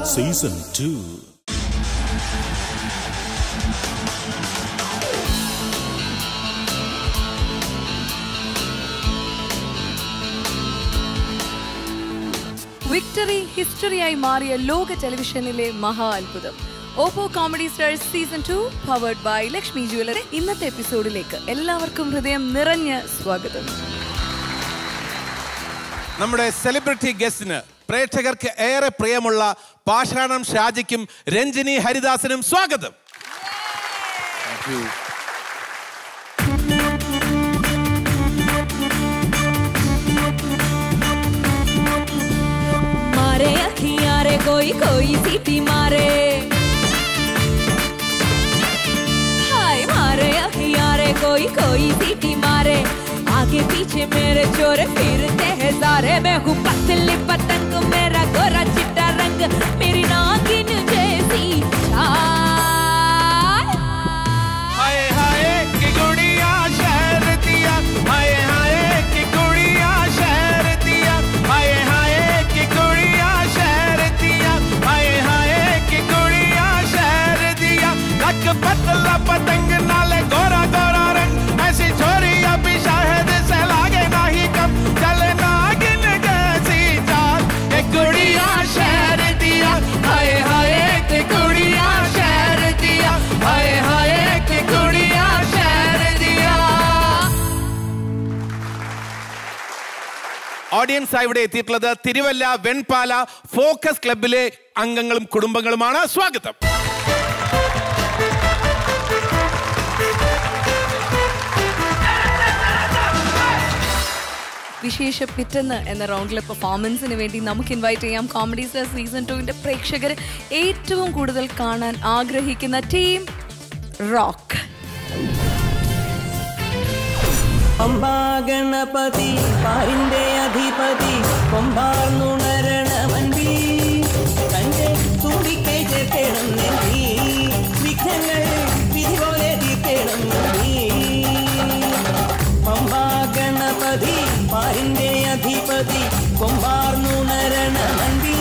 Season two victory ഹിസ്റ്ററിയായി മാറിയ ലോക ടെലിവിഷനിലെ മഹാ അത്ഭുതം Oppo comedy stars season two powered by Lakshmi jewellery ഇന്നത്തെ എപ്പിസോഡിലേക്ക് എല്ലാവർക്കും ഹൃദയം നിറഞ്ഞ സ്വാഗതം നമ്മുടെ സെലിബ്രിറ്റി ഗസ്റ്റിന് പ്രേക്ഷകർക്ക് ഏറെ പ്രിയമുള്ള പാഷാണം ഷാജിക്കും രഞ്ജിനി ഹരിദാസനും സ്വാഗതം मारे अखियां रे कोई कोई सीटी मारे हाय मारे अखियां रे कोई कोई सीटी मारे आगे पीछे मेरे चोर फिरते हैं सारे मैं हूँ पतली पतंग मेरा गोरा चिट्टा रंग मेरी नागिन जैसी चाल हाय हाय कि गुड़िया शहर दिया हाय हाय कि गुड़िया शहर दिया हाय हाय कि गुड़िया शहर दिया हाय हाय कि गुड़िया शहर दिया लक पतला पतंग नाले गोरा गोरा रंग ऐसी छोरी अभी शायद से लागे नहीं कम चले नागिन जैसी चाल एक गुड़िया शहर दिया हाय हाय कि गुड़िया शहर दिया हाय हाय कि गुड़िया शहर दिया ഓഡിയൻസ് ഇവിടെ എത്തിയിട്ടുള്ളത് തിരുവല്ല വെൺപാല ഫോക്കസ് ക്ലബിലെ അംഗങ്ങളും കുടുംബങ്ങളുമാണ് സ്വാഗതം വിശേഷ പിറ്റെന്ന് എന്ന റൗണ്ടിലെ പെർഫോമൻസിന് വേണ്ടി നമുക്ക് ഇൻവൈറ്റ് ചെയ്യാം കോമഡി സ്റ്റാർ സീസൺ ടുവിന്റെ പ്രേക്ഷകർ ഏറ്റവും കൂടുതൽ കാണാൻ ആഗ്രഹിക്കുന്ന ടീം റോക്ക് പമ്പാ ഗണപതി പാരിന്റെ അധിപതി കൊമ്പാർന്നുണരണമൻപി തന്റെ തുമ്പിക്കൈ ചേർക്കണം നെല്ലി വിഘ്നങ്ങൾ വിധി പോലെ തീർക്കണം നമ്പി പമ്പാ ഗണപതി പാരിന്റെ അധിപതി കൊമ്പാർന്നുണരണമൻപി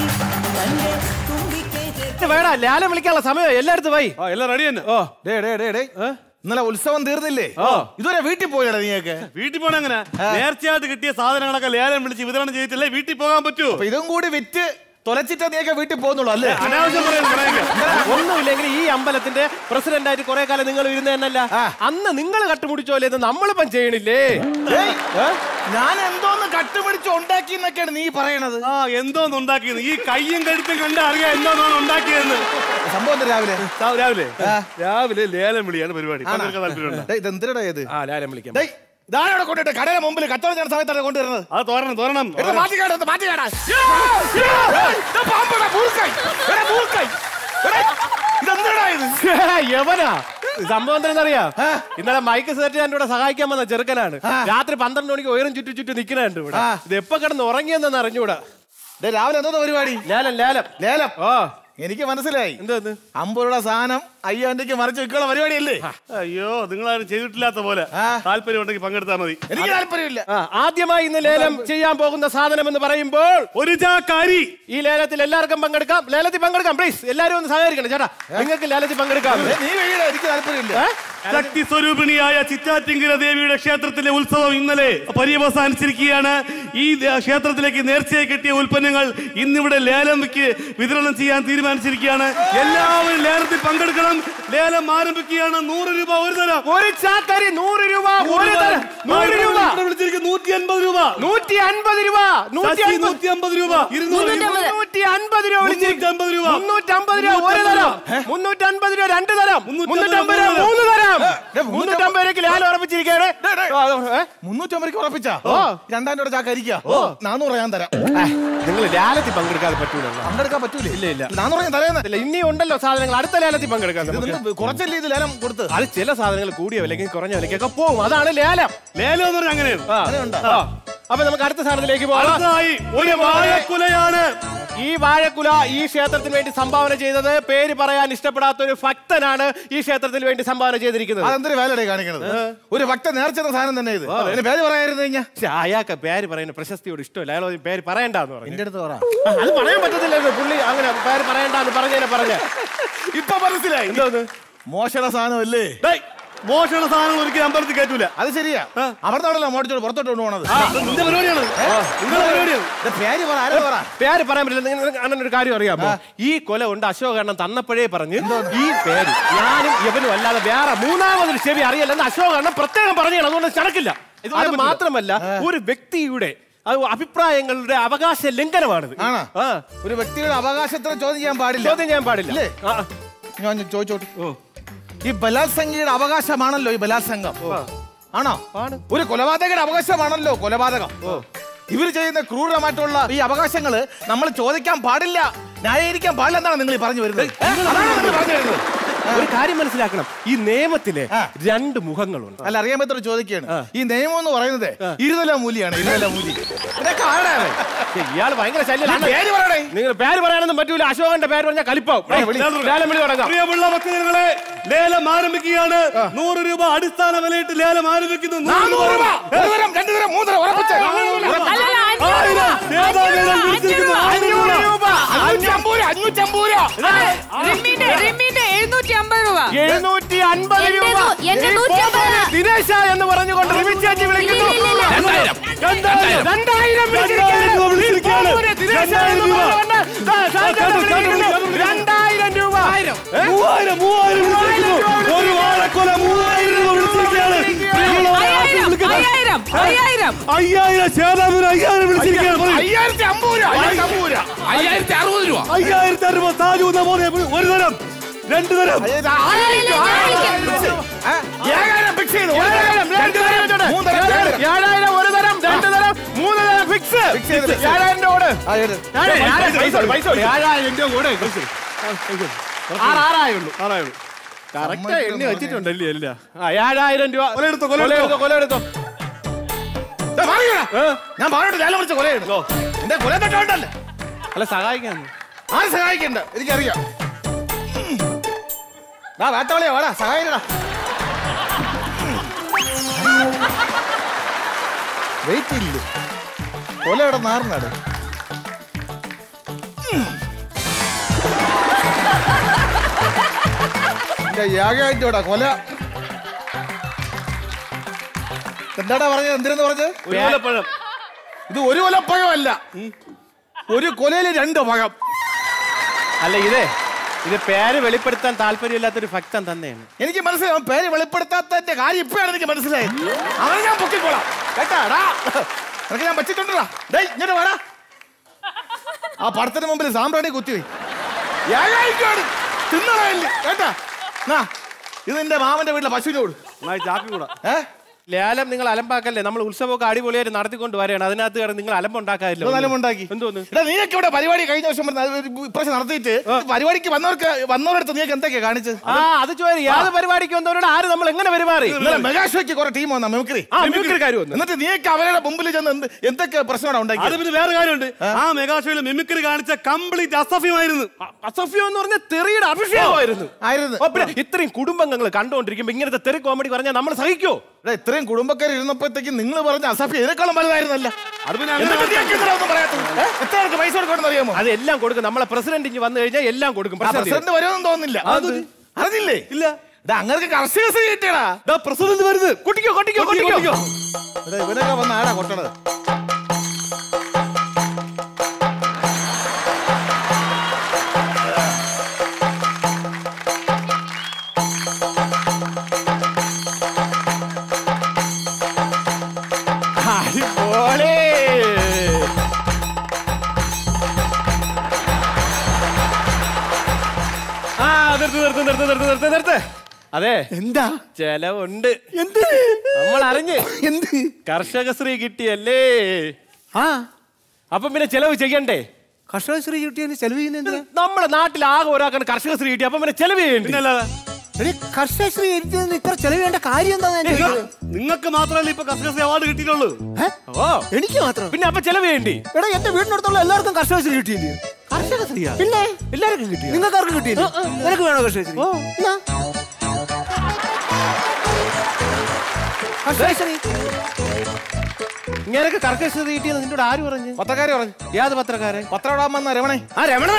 തന്റെ തുമ്പിക്കൈ ചേർക്കണം വേടാ ലാലം വിളിക്കാനുള്ള സമയം എല്ലായിടത്തും പോയി ആ എല്ലാം റെഡി തന്നെ ഓ ഡേ ഡേ ഡേ ഡേ ഇന്നലെ ഉത്സവം തീർന്നില്ലേ ഓ. ഇതുവരെ വീട്ടിൽ പോയടാ നീയൊക്കെ വീട്ടിൽ പോണ എങ്ങനെ നേർച്ചയായിട്ട് കിട്ടിയ സാധനങ്ങളൊക്കെ ലേലം വിളിച്ച് വിതരണം ചെയ്തിട്ടില്ലേ വീട്ടിൽ പോകാൻ പറ്റുമോ അപ്പൊ ഇതും കൂടി വിറ്റ് തൊലച്ചിട്ടേ നീയൊക്കെ വീട്ടിൽ പോകുന്നുള്ളൂ അല്ലേ അനാവശ്യം പറയുന്നു പറയൊക്കെ. ഒന്നുമില്ലെങ്കിൽ ഈ അമ്പലത്തിന്റെ പ്രസിഡന്റ് ആയിട്ട് കുറെ കാലം നിങ്ങൾ ഇരുന്ന തന്നെയല്ല അന്ന് നിങ്ങൾ കട്ടുമുടിച്ചോലെ ഇത് നമ്മളിപ്പം ചെയ്യണില്ലേ ഏയ്, ഞാൻ എന്തോന്ന് കട്ടുപിടിച്ച് ഉണ്ടാക്കി എന്നൊക്കെയാണ് നീ പറയണത് ആ എന്തോന്ന് ഉണ്ടാക്കിയത് ഈ കയ്യും കഴുത്തും കണ്ട അറിയാം എന്തോന്നാണ് ഉണ്ടാക്കിയതെന്ന് സംഭവം എന്താ രാവിലെ സാ- രാവിലെ രാവിലെ ലേലം വിളിയാണ് പരിപാടി പങ്കെടുക്കാൻ താല്പര്യമുണ്ടോ ഡേയ്, ഇതെന്തിനടാ ഇത് ആ ലാലം വിളിക്കാം ഡേയ്, ഇതാണ് ഇവിടെ കൊണ്ടിട്ട് കടയുടെ മുമ്പിൽ കച്ചവടം ചെയ്യുന്ന സമയത്താണ് കൊണ്ടുവരുന്നത് അത് തോരണം തോരണം എടുത്ത് മാറ്റി കാട്, എടുത്ത് മാറ്റി കാട്. യ്യോ, യ്യോ, ഇത് പാമ്പടാ, മൂർഖൻ. എടാ, മൂർഖൻ. എടാ, ഇതെന്തിനടാ ഇത് യവനാ സംഭവം എന്താണെന്നറിയാ ഇന്നലെ മൈക്ക് സെറ്റ് ഞാൻ ഇവിടെ സഹായിക്കാൻ വന്ന ചെറുക്കനാണ് രാത്രി പന്ത്രണ്ട് മണിക്ക് ഉയരം ചുറ്റി ചുറ്റി നിൽക്കുന്നുണ്ട് ഇവിടെ ഇത് എപ്പോ കിടന്ന് ഉറങ്ങിയെന്ന് അറിഞ്ഞൂടാ ഡേയ്, രാവിലെ എന്തോ പരിപാടി ലേലം ലേലം ലേലം ഓ എനിക്ക് മനസ്സിലായി എന്തോന്ന് അമ്പത് രൂപ സാധനം അയ്യാന്റിക്ക് മറിച്ച് വിൽക്കുള്ള പരിപാടിയല്ലേ അയ്യോ നിങ്ങളാരും ചെയ്തിട്ടില്ലാത്ത പോലെ ആ. താല്പര്യം ഉണ്ടെങ്കിൽ പങ്കെടുത്താൽ മതി എനിക്ക് താല്പര്യമില്ല ആ, ആദ്യമായി ഇന്ന് ലേലം ചെയ്യാൻ പോകുന്ന സാധനം എന്ന് പറയുമ്പോൾ ഒരു ചാക്കാരി ഈ ലേലത്തിൽ എല്ലാവർക്കും പങ്കെടുക്കാം ലേലത്തിൽ പങ്കെടുക്കാം പ്ലീസ് എല്ലാവരും ഒന്ന് സഹകരിക്കണം ചേട്ടാ നിങ്ങൾക്ക് ലേലത്തിൽ പങ്കെടുക്കാം ഏ, നീ വീഴ എനിക്ക് താല്പര്യമില്ല ശക്തി സ്വരൂപിണിയായ ചിറ്റാറ്റിങ്കര ദേവിയുടെ ക്ഷേത്രത്തിലെ ഉത്സവം ഇന്നലെ പര്യവസാനിച്ചിരിക്കുകയാണ് ഈ ദ- ക്ഷേത്രത്തിലേക്ക് നേർച്ചയായി കിട്ടിയ ഉൽപ്പന്നങ്ങൾ ഇന്നിവിടെ ലേലം വിക്ക് വിതരണം ചെയ്യാൻ തീരുമാനിച്ചിരിക്കുകയാണ് എല്ലാവരും ലേലത്തിൽ പങ്കെടുക്കണം ലേലം ആരംഭിക്കുകയാണ് നൂറ് രൂപ ഒരു തരം ഒരു ചാക്കരി നൂറ് രൂപ ഒരു തരം നൂറ് രൂപ വിളിച്ചിരിക്കുന്നു നൂറ്റി അൻപത് രൂപ നൂറ്റി അൻപത് രൂപ നൂറ്റി ശശി അൻപത് നൂറ്റി അമ്പത് രൂപ ഇരുന്നൂറ് മുന്നൂറ്റി അൻപത് രൂപ വിളിച്ചിരിക്കുന്നു. മുന്നൂറ്റമ്പത് രൂപ മുന്നൂറ്റമ്പത് രൂപ ഒരു തരം മുന്നൂറ്റമ്പത് രൂപ രണ്ട് തരം മുന്നൂറ്റമ്പത് മുന്നൂറ്റമ്പത് രൂപ മൂന്ന് തരം ഡേ, മുന്നൂറ്റമ്പത് രൂപയ്ക്ക് ലാൽ ഉറപ്പിച്ചിരിക്കുകയാണ് ആ, ഏ? മുന്നൂറ്റമ്പത് ഉറപ്പിച്ചാ രണ്ടായിരം രൂപ ചാക്ക അരിക്കാ നാനൂറ് ഞാൻ തരാം നിങ്ങൾ ലാലത്തിൽ പങ്കെടുക്കാതെ പറ്റൂലല്ലോ പങ്കെടുക്കാൻ പറ്റൂലേ ഇല്ല, ഇല്ല. നാനൂറ് ഞാൻ തരാന്ന് ഇല്ല ഇനി ഉണ്ടല്ലോ സാധനങ്ങൾ അടുത്ത ലേലത്തിൽ പങ്കെടുക്കാം നമുക്ക്. ഇതൊന്നും കുറച്ചല്ലേ ഇത് ലേലം കൊടുത്ത് അത് ചില സാധനങ്ങൾ കൂടിയ വിലയ്ക്ക് കുറഞ്ഞ വിലയ്ക്കൊക്കെ പോകും അതാണ് ലേലം ലേലം എന്ന് പറഞ്ഞാൽ അങ്ങനെയാണ് ആ. അങ്ങനെയുണ്ടോ? ആ. അപ്പൊ നമുക്ക് അടുത്ത സാധനത്തിലേക്ക് പോകാം അടുത്തതായി ഒരു വാഴക്കുലയാണ് ഈ വാഴക്കുല ഈ ക്ഷേത്രത്തിന് വേണ്ടി സംഭാവന ചെയ്തത് പേര് പറയാൻ ഇഷ്ടപ്പെടാത്ത ഒരു ഭക്തനാണ് ഈ ക്ഷേത്രത്തിന് വേണ്ടി സംഭാവന ചെയ്തിരിക്കുന്നത് അതെന്തൊരു വേലയുടെ കാണിക്കണത് ഒരു ഭക്ത നേർച്ചെന്ന സാധനം തന്നെ ഇത് അതിന് പേര് പറയായിരുന്നു കഴിഞ്ഞാ പക്ഷെ അയാൾക്ക് പേര് പറയുന്ന പ്രശസ്തിയോട് ഇഷ്ടമില്ല അയാൾ ഒരു പേര് പറയണ്ടെന്ന് പറഞ്ഞു എന്റെ അടുത്ത് പറ ആ, അത് പറയാൻ പറ്റത്തില്ലല്ലോ പുള്ളി അങ്ങനെ പേര് പറയണ്ടെന്ന് പറഞ്ഞതിനെ പറഞ്ഞ ഇപ്പൊ മനസ്സിലായി എന്തോന്ന് മോശണ സാധനമല്ലേ ഡേയ്, മോശമുള്ള സാധനങ്ങൾ ഒരിക്കലും അമ്പലത്തിൽ കയറ്റൂല അത് ശരിയാ അവിടുന്നാണല്ലോ മോടിച്ചോട് പുറത്തോട്ട് കൊണ്ടുപോണത് നിന്റെ പരിപാടിയാണ് നിങ്ങളുടെ പരിപാടിയാണ് ഇത് പേര് പറ ആരോ പറ പേര് പറയാൻ പറ്റില്ല നിങ്ങൾക്ക് അങ്ങനെ ഒരു കാര്യം അറിയാമോ ഈ കൊല കൊണ്ട് അശോകണ്ണൻ തന്നപ്പോഴേ പറഞ്ഞ് ഈ പേര് ഞാനും ഇവനും അല്ലാതെ വേറെ മൂന്നാമതൊരു ചെവി അറിയില്ലെന്ന് അശോകണ്ണൻ പ്രത്യേകം പറഞ്ഞു അതുകൊണ്ട് നടക്കില്ല അത് മാത്രമല്ല ഒരു വ്യക്തിയുടെ അത് അഭിപ്രായങ്ങളുടെ അവകാശ ലംഘനമാണിത് ആണോ? ആ ഒരു വ്യക്തിയുടെ അവകാശത്തിന് ചോദ്യം ചെയ്യാൻ പാടില്ല ചോദ്യം ചെയ്യാൻ പാടില്ല ഇല്ലേ? ആ, ഞാൻ ഒന്ന് ചോദിച്ചോട്ടെ ഈ ബലാത്സംഗിയുടെ അവകാശമാണല്ലോ ഈ ബലാത്സംഗം ആണോ ഒരു കൊലപാതകയുടെ അവകാശമാണല്ലോ കൊലപാതകം ഇവർ ചെയ്യുന്ന ക്രൂരമായിട്ടുള്ള ഈ അവകാശങ്ങള് നമ്മൾ ചോദിക്കാൻ പാടില്ല ന്യായീകരിക്കാൻ പാടില്ല എന്നാണ് നിങ്ങൾ ഈ പറഞ്ഞു വരുന്നത് അതാണോ നിങ്ങൾ പറഞ്ഞു വരുന്നത് ഒരു കാര്യം മനസ്സിലാക്കണം ഈ നിയമത്തിലെ ആ. രണ്ട് മുഖങ്ങളുണ്ട് അല്ല അറിയാൻ പറ്റുന്ന ചോദിക്കുകയാണ് ഈ നിയമം എന്ന് പറയുന്നത് ഇരുതല മൂലിയാണ് ഇരുതല മൂലി ഇതൊക്കെ ആരാണ് പക്ഷേ ഇയാള് ഭയങ്കര ശല്യമാണ് പേര് പറയണേ നിങ്ങൾ പേര് പറയാനൊന്നും പറ്റൂല അശോകന്റെ പേര് പറഞ്ഞാൽ കലിപ്പാവും ലേലം വിളി തുടങ്ങാം പ്രിയമുള്ള ഭക്തജനങ്ങളെ ലേലം ആരംഭിക്കുകയാണ് നൂറ് രൂപ അടിസ്ഥാന വിലയിട്ട് ലേലം ആരംഭിക്കുന്നു നൂറ് നാനൂറ് രൂപ ഒരു തരം രണ്ടു തരം മൂന്ന് തരം ഉറപ്പിച്ച് അല്ലല്ല, അഞ്ഞൂറ് ആയിരം നേതാവേദം വിളിച്ചിരിക്കുന്നു ആയിരം രൂപ അഞ്ഞൂറ്റമ്പൂര് അഞ്ഞൂറ്റമ്പൂര് റിമ്മിന്റെ റിമ്മിന്റെ എഴുന്നൂറ്റി അമ്പത് രൂപ എഴുന്നൂറ്റി അൻപത് എന്റെ രൂപ നൂ- എന്റെ ഈ നൂറ്റി അമ്പത് പോപ്പുലർ ദിനേശ എന്ന് പറഞ്ഞുകൊണ്ട് റിമിച്ചേച്ചി വിളിക്കുന്നു ഇല്ല, ഇല്ല, ഇല്ല. രണ്ടായിരം രണ്ടായിരം രണ്ടായിരം രണ്ടായിരം രൂപ വിളിച്ചിരിക്കുകയാണ്. ഈ പോപ്പുലർ ദിനേശ എന്ന് രണ്ടായിരം രൂപ. പറഞ്ഞുകൊണ്ട് ദാ സായിപ്പ് വിളിക്കുന്നു. രണ്ടായിരം രൂപ മൂവായിരം മൂവായിരം വിളിച്ചിരിക്കുന്നു ഒരു വാഴക്കൊല മൂവായിരം രൂപ വിളിച്ചിരിക്കുകയാണ് പ്രിയമുള്ളവരെ, ആർക്കും അയ്യായിരം വിളിക്കണ്ട. അയ്യായിരം അയ്യായിരം അയ്യായിരം ചേതാപുരം അയ്യായിരം വിളിച്ചിരിക്കുകയാണ് പറയൂ. അയ്യായിരത്തി അമ്പൂര് അയ്യായിരത്തി അമ്പൂര് അയ്യായിരത്തി അറുപത് രൂപ അയ്യായിരത്തി അറുപത് താജ് എന്ന പോലെ ഒരു തരം രണ്ട് തരം ഏഴായിരം ഫിക്സ് ചെയ്തു ഏഴായിരം, രണ്ട് തരം വെച്ചോട്ടെ. മൂന്ന് തരം, രണ്ട് തരം. ഏഴായിരം ഒരു തരം രണ്ട് തരം മൂന്ന് തരം ഫിക്സ് ചെയ്ത്, fix ചെയ്ത്. ഏഴായിരം രൂപ കൊടു. ആ, ഏഴ്. ഏഴായിരം, ഏഴായിരം, പൈസ കൊടു, പൈസ കൊടു. ഏഴായിരം രൂപ കൊടു. ആറ്, ആറായിരം ഉള്ളൂ. ആറായിരം ഉള്ളൂ. കറക്റ്റ് എണ്ണി വെച്ചിട്ടുണ്ടല്ലേ അല്ല ആ, ഏഴായിരം രൂപ കൊല എടുത്തോ, കൊല കൊല എടുത്തോ. എടുത്തോ, കൊല എടുത്തോ ദേ, മാറിക്കടാ. ഞാൻ പറഞ്ഞിട്ട് ലേലം വിളിച്ച കൊലയാണ് എന്റെ കൊല തൊട്ടോണ്ടല്ലേ അല്ല സഹായിക്കാൻ ആരും സഹായിക്കണ്ട എനിക്കറിയാം ദാ വേട്ടവളിയാ വാടാ സഹായിക്കടാ വെയിറ്റ് ഇല്ല കൊല ഇവിടെ നാറിനാട് യാഗമായിട്ട് ഇവിടെ കൊല എന്താടാ പറഞ്ഞത് എന്തിനെന്ന് പറഞ്ഞത് ഒരു കൊലപ്പഴം ഇത് ഒരു കൊലപ്പഴമല്ല ഒരു കൊലയില് രണ്ട് പഴം അല്ല ഇതേ ഇത് പേര് വെളിപ്പെടുത്താൻ താല്പര്യമില്ലാത്തൊരു ഭക്തൻ തന്നെയാണ് എനിക്ക് മനസ്സിലായി അവൻ പേര് വെളിപ്പെടുത്താത്തതിന്റെ കാര്യം ഇപ്പോഴാണ് എനിക്ക് മനസ്സിലായത് അവനെ ഞാൻ പൊക്കിക്കോളാം കേട്ടാടാ നിനക്ക് ഞാൻ വെച്ചിട്ടുണ്ടാ ഡേ ഇങ്ങോട്ട് വേടാ ആ പടത്തിന് മുമ്പിൽ സാമ്പ്രാണി കുത്തി ഏഴായിക്കോട് തിന്നണല്ലേ കേട്ടാ നാ ഇത് നിന്റെ മാമന്റെ വീട്ടിലെ പശുവിനോട് നന്നായി ചാപ്പി കൂടാ ഏ ലേലം നിങ്ങൾ അലമ്പാക്കല്ലേ നമ്മൾ ഉത്സവമൊക്കെ അടിപൊളിയായിട്ട് നടത്തിക്കൊണ്ട് വരികയാണ് അതിനകത്ത് കയറി നിങ്ങൾ അലമ്പുണ്ടാക്കാറില്ല നിലമുണ്ടാക്കി എന്തോന്ന് എടാ നീയൊക്കെ ഇവിടെ പരിപാടി കഴിഞ്ഞ വർഷം പറഞ്ഞ ഒരു ഇപ്രാവശ്യം നടത്തിയിട്ട് പരിപാടിക്ക് വന്നവർക്ക് വന്നവരടുത്ത് നീയൊക്കെ എന്തൊക്കെയാ കാണിച്ചത് ആ അത് ചോദിച്ചു യാതൊരു പരിപാടിക്ക് വന്നവരോട് ആര് നമ്മൾ എങ്ങനെ പെരുമാറി ഇന്നലെ മെഗാഷോയ്ക്ക് കുറെ ടീം വന്ന മിമിക്രി ആ മിമിക്രിക്കാർ വന്നു എന്നിട്ട് നീയൊക്കെ അവരുടെ മുമ്പിൽ ചെന്ന് എന്ത് എന്തൊക്കെ പ്രശ്നമാണ് അത് ഉണ്ടാക്കിയത് പിന്നെ വേറെ കാര്യമുണ്ട് ആ മെഗാഷോയിൽ മിമിക്രി കാണിച്ച കംപ്ലീറ്റ് അസഫ്യമായിരുന്നു അസഫ്യം എന്ന് പറഞ്ഞ തെറിയുടെ അഭിഷേകമായിരുന്നു ആയിരുന്നു ഓ, പിന്നെ ഇത്രയും കുടുംബങ്ങൾ കണ്ടുകൊണ്ടിരിക്കുമ്പോ ഇങ്ങനത്തെ തെറി കോമഡി പറഞ്ഞാൽ നമ്മൾ സഹിക്കോ എടാ, ഇത്രയും കുടുംബക്കാർ ഇരുന്നപ്പോഴത്തേക്ക് നിങ്ങൾ പറഞ്ഞ അസഫ്യ ഇതിനേക്കാളും വലുതായിരുന്നല്ല അത് പിന്നെ എന്നിട്ട് അങ്ങനെ നീയൊക്കെ എന്തിനാ ഒന്നും പറയാത്തത്? ഏ? എത്ര പേർക്ക് പൈസ കൊടുക്കണം അറിയാമോ അതെല്ലാം കൊടുക്കും നമ്മളെ പ്രസിഡന്റ് ഇനി വന്നു കഴിഞ്ഞാൽ എല്ലാം കൊടുക്കും പ്രശ്നം തീരും. പ്രസിഡന്റ് വരുമെന്ന് തോന്നുന്നില്ല അറിഞ്ഞില്ലേ ഇല്ല ഇതാ അങ്ങനെ കർഷക ശ്രീ കിട്ടിയടാ ദാ പ്രസിഡന്റ് വരുന്നത് കൊട്ടിക്കോ കൊട്ടിക്കോ കൊട്ടിക്കോ എടാ, ഇവനൊക്കെ വന്ന ആടാ കൊട്ടണത് അടിപൊളി. ആ നിർത്ത് നിർത്ത് നിർത്ത് നിർത്ത് നിർത്ത് നിർത്ത് അതെ എന്താ ചെലവുണ്ട് എന്ത് നമ്മൾ അറിഞ്ഞ് എന്ത് കർഷകശ്രീ കിട്ടിയല്ലേ ആ അപ്പൊ പിന്നെ ചെലവ് ചെയ്യണ്ടേ കർഷകശ്രീ കിട്ടിയതിന് ചെലവ് ചെയ്യുന്നത് നമ്മുടെ നാട്ടിൽ ആകെ ഒരാൾക്കാണ് കർഷകശ്രീ കിട്ടി അപ്പൊ പിന്നെ ചെലവ് ചെയ്യണ്ടേ പിന്നല്ലാതെ കർഷകശ്രീ കിട്ടിയതിന് ഇത്ര ചെലവ് ചെയ്യേണ്ട കാര്യം എന്താ നിങ്ങൾക്ക് മാത്രമല്ല ഇപ്പൊ കർഷകശ്രീ അവാർഡ് കിട്ടിയിട്ടുള്ളൂ ഓ എനിക്ക് മാത്രം പിന്നെ അപ്പൊ ചെലവ് ചെയ്യണ്ടേ എടാ എന്റെ വീടിനടുത്തുള്ള എല്ലാവർക്കും കർഷകശ്രീ കിട്ടിയില്ലേ കർഷകശ്രീയാ പിന്നെ എല്ലാവർക്കും കിട്ടിയ നിങ്ങൾക്കാർക്ക് കിട്ടിയില്ല നിനക്ക് വേണോ കർഷകശ്രീ എന്നാ? കർഷകശ്രീ ഇങ്ങനെയൊക്കെ കർക്കശ്രീ കിട്ടിയെന്ന് നിന്നോട് ആര് പറഞ്ഞു പത്രക്കാരി പറഞ്ഞു ഏത് പത്രക്കാരൻ പത്രം ഇടാൻ വന്ന രമണേ ആ രമണ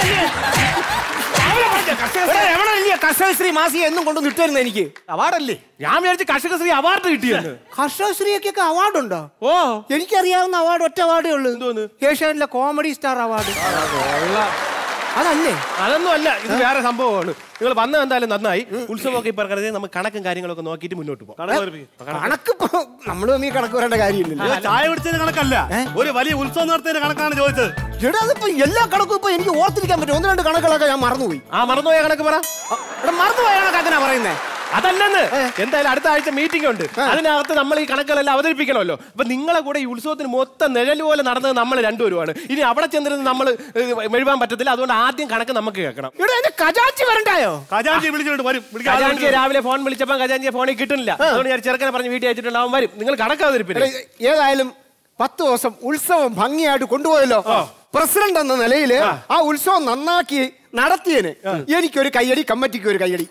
രമണ കർഷകശ്രീ മാസി എന്നും കൊണ്ടു ഇട്ടുവരുന്നത് എനിക്ക് അവാർഡല്ലേ ഞാൻ വിചാരിച്ചു കർഷകശ്രീ അവാർഡ് കിട്ടിയെന്ന് കർഷകശ്രീക്കൊക്കെ അവാർഡുണ്ടോ ഓ എനിക്കറിയാവുന്ന അവാർഡ് ഒറ്റ അവാർഡേ ഉള്ളൂ എന്തോന്ന്? ഏഷ്യാനിലെ കോമഡി സ്റ്റാർ അവാർഡ് അതല്ലേ അതൊന്നും അല്ല ഇത് വേറെ സംഭവമാണ് നിങ്ങൾ വന്ന എന്തായാലും നന്നായി ഉത്സവമൊക്കെ ഇപ്പൊ ഇറങ്ങുന്നത് നമുക്ക് കണക്കും കാര്യങ്ങളൊക്കെ നോക്കിയിട്ട് മുന്നോട്ട് പോകാം കണക്ക് നമ്മൾ തമ്മിൽ കണക്ക് വരേണ്ട കാര്യമില്ലല്ലോ ഇത് ചായ കുടിച്ചതിന് കണക്കല്ല ഒരു വലിയ ഉത്സവം നടത്തിയതിന്റെ കണക്കാണ് ചോദിച്ചത് എടാ അതിപ്പോ എല്ലാ കണക്കും ഇപ്പൊ എനിക്ക് ഓർത്തിരിക്കാൻ പറ്റും ഒന്ന് രണ്ട് കണക്കുകളൊക്കെ ഞാൻ മറന്നുപോയി ആ മറന്നുപോയ കണക്ക് പറ എടാ മറന്നുപോയ കണക്ക് അങ്ങനെ പറയുന്നേ അതല്ലെന്ന് എന്തായാലും അടുത്ത ആഴ്ച മീറ്റിംഗ് ഉണ്ട് അതിനകത്ത് നമ്മൾ ഈ കണക്കുകളെല്ലാം അവതരിപ്പിക്കണമല്ലോ അപ്പൊ നിങ്ങളെ കൂടെ ഈ ഉത്സവത്തിന് മൊത്തം നിഴൽ പോലെ നടന്നത് നമ്മൾ രണ്ടുപേരുമാണ് ഇനി അവിടെ ചെന്നിരുന്ന് നമ്മൾ മെഴുവാൻ പറ്റത്തില്ല അതുകൊണ്ട് ആദ്യം കണക്ക് നമുക്ക് കേൾക്കണം ഇവിടെ എന്റെ കജാച്ചി വരണ്ടായോ ഖജാൻജി വിളിച്ചിട്ട് വരും വിളിക്കാൻ ആളെ ഖജാൻജിയെ വിളിച്ചിട്ട് രാവിലെ ഫോൺ വിളിച്ചപ്പോൾ ഖജാൻജിയെ ഫോണിൽ കിട്ടുന്നില്ല അതുകൊണ്ട് ഞാൻ ചെറുക്കനെ പറഞ്ഞ് വീട്ടിൽ അയച്ചിട്ടുണ്ട് അവൻ വരും നിങ്ങൾ കണക്ക് അവതരിപ്പില്ല എടാ, ഏതായാലും പത്ത് ദിവസം ഉത്സവം ഭംഗിയായിട്ട് കൊണ്ടുപോയല്ലോ പ്രസിഡന്റ് എന്ന നിലയിൽ ആ ഉത്സവം നന്നാക്കി നടത്തിയതിന് എനിക്കൊരു കയ്യടി കമ്മിറ്റിക്ക് ഒരു കയ്യടി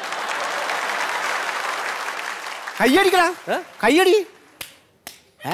കയ്യടിക്കടാ കയ്യടി ഏ?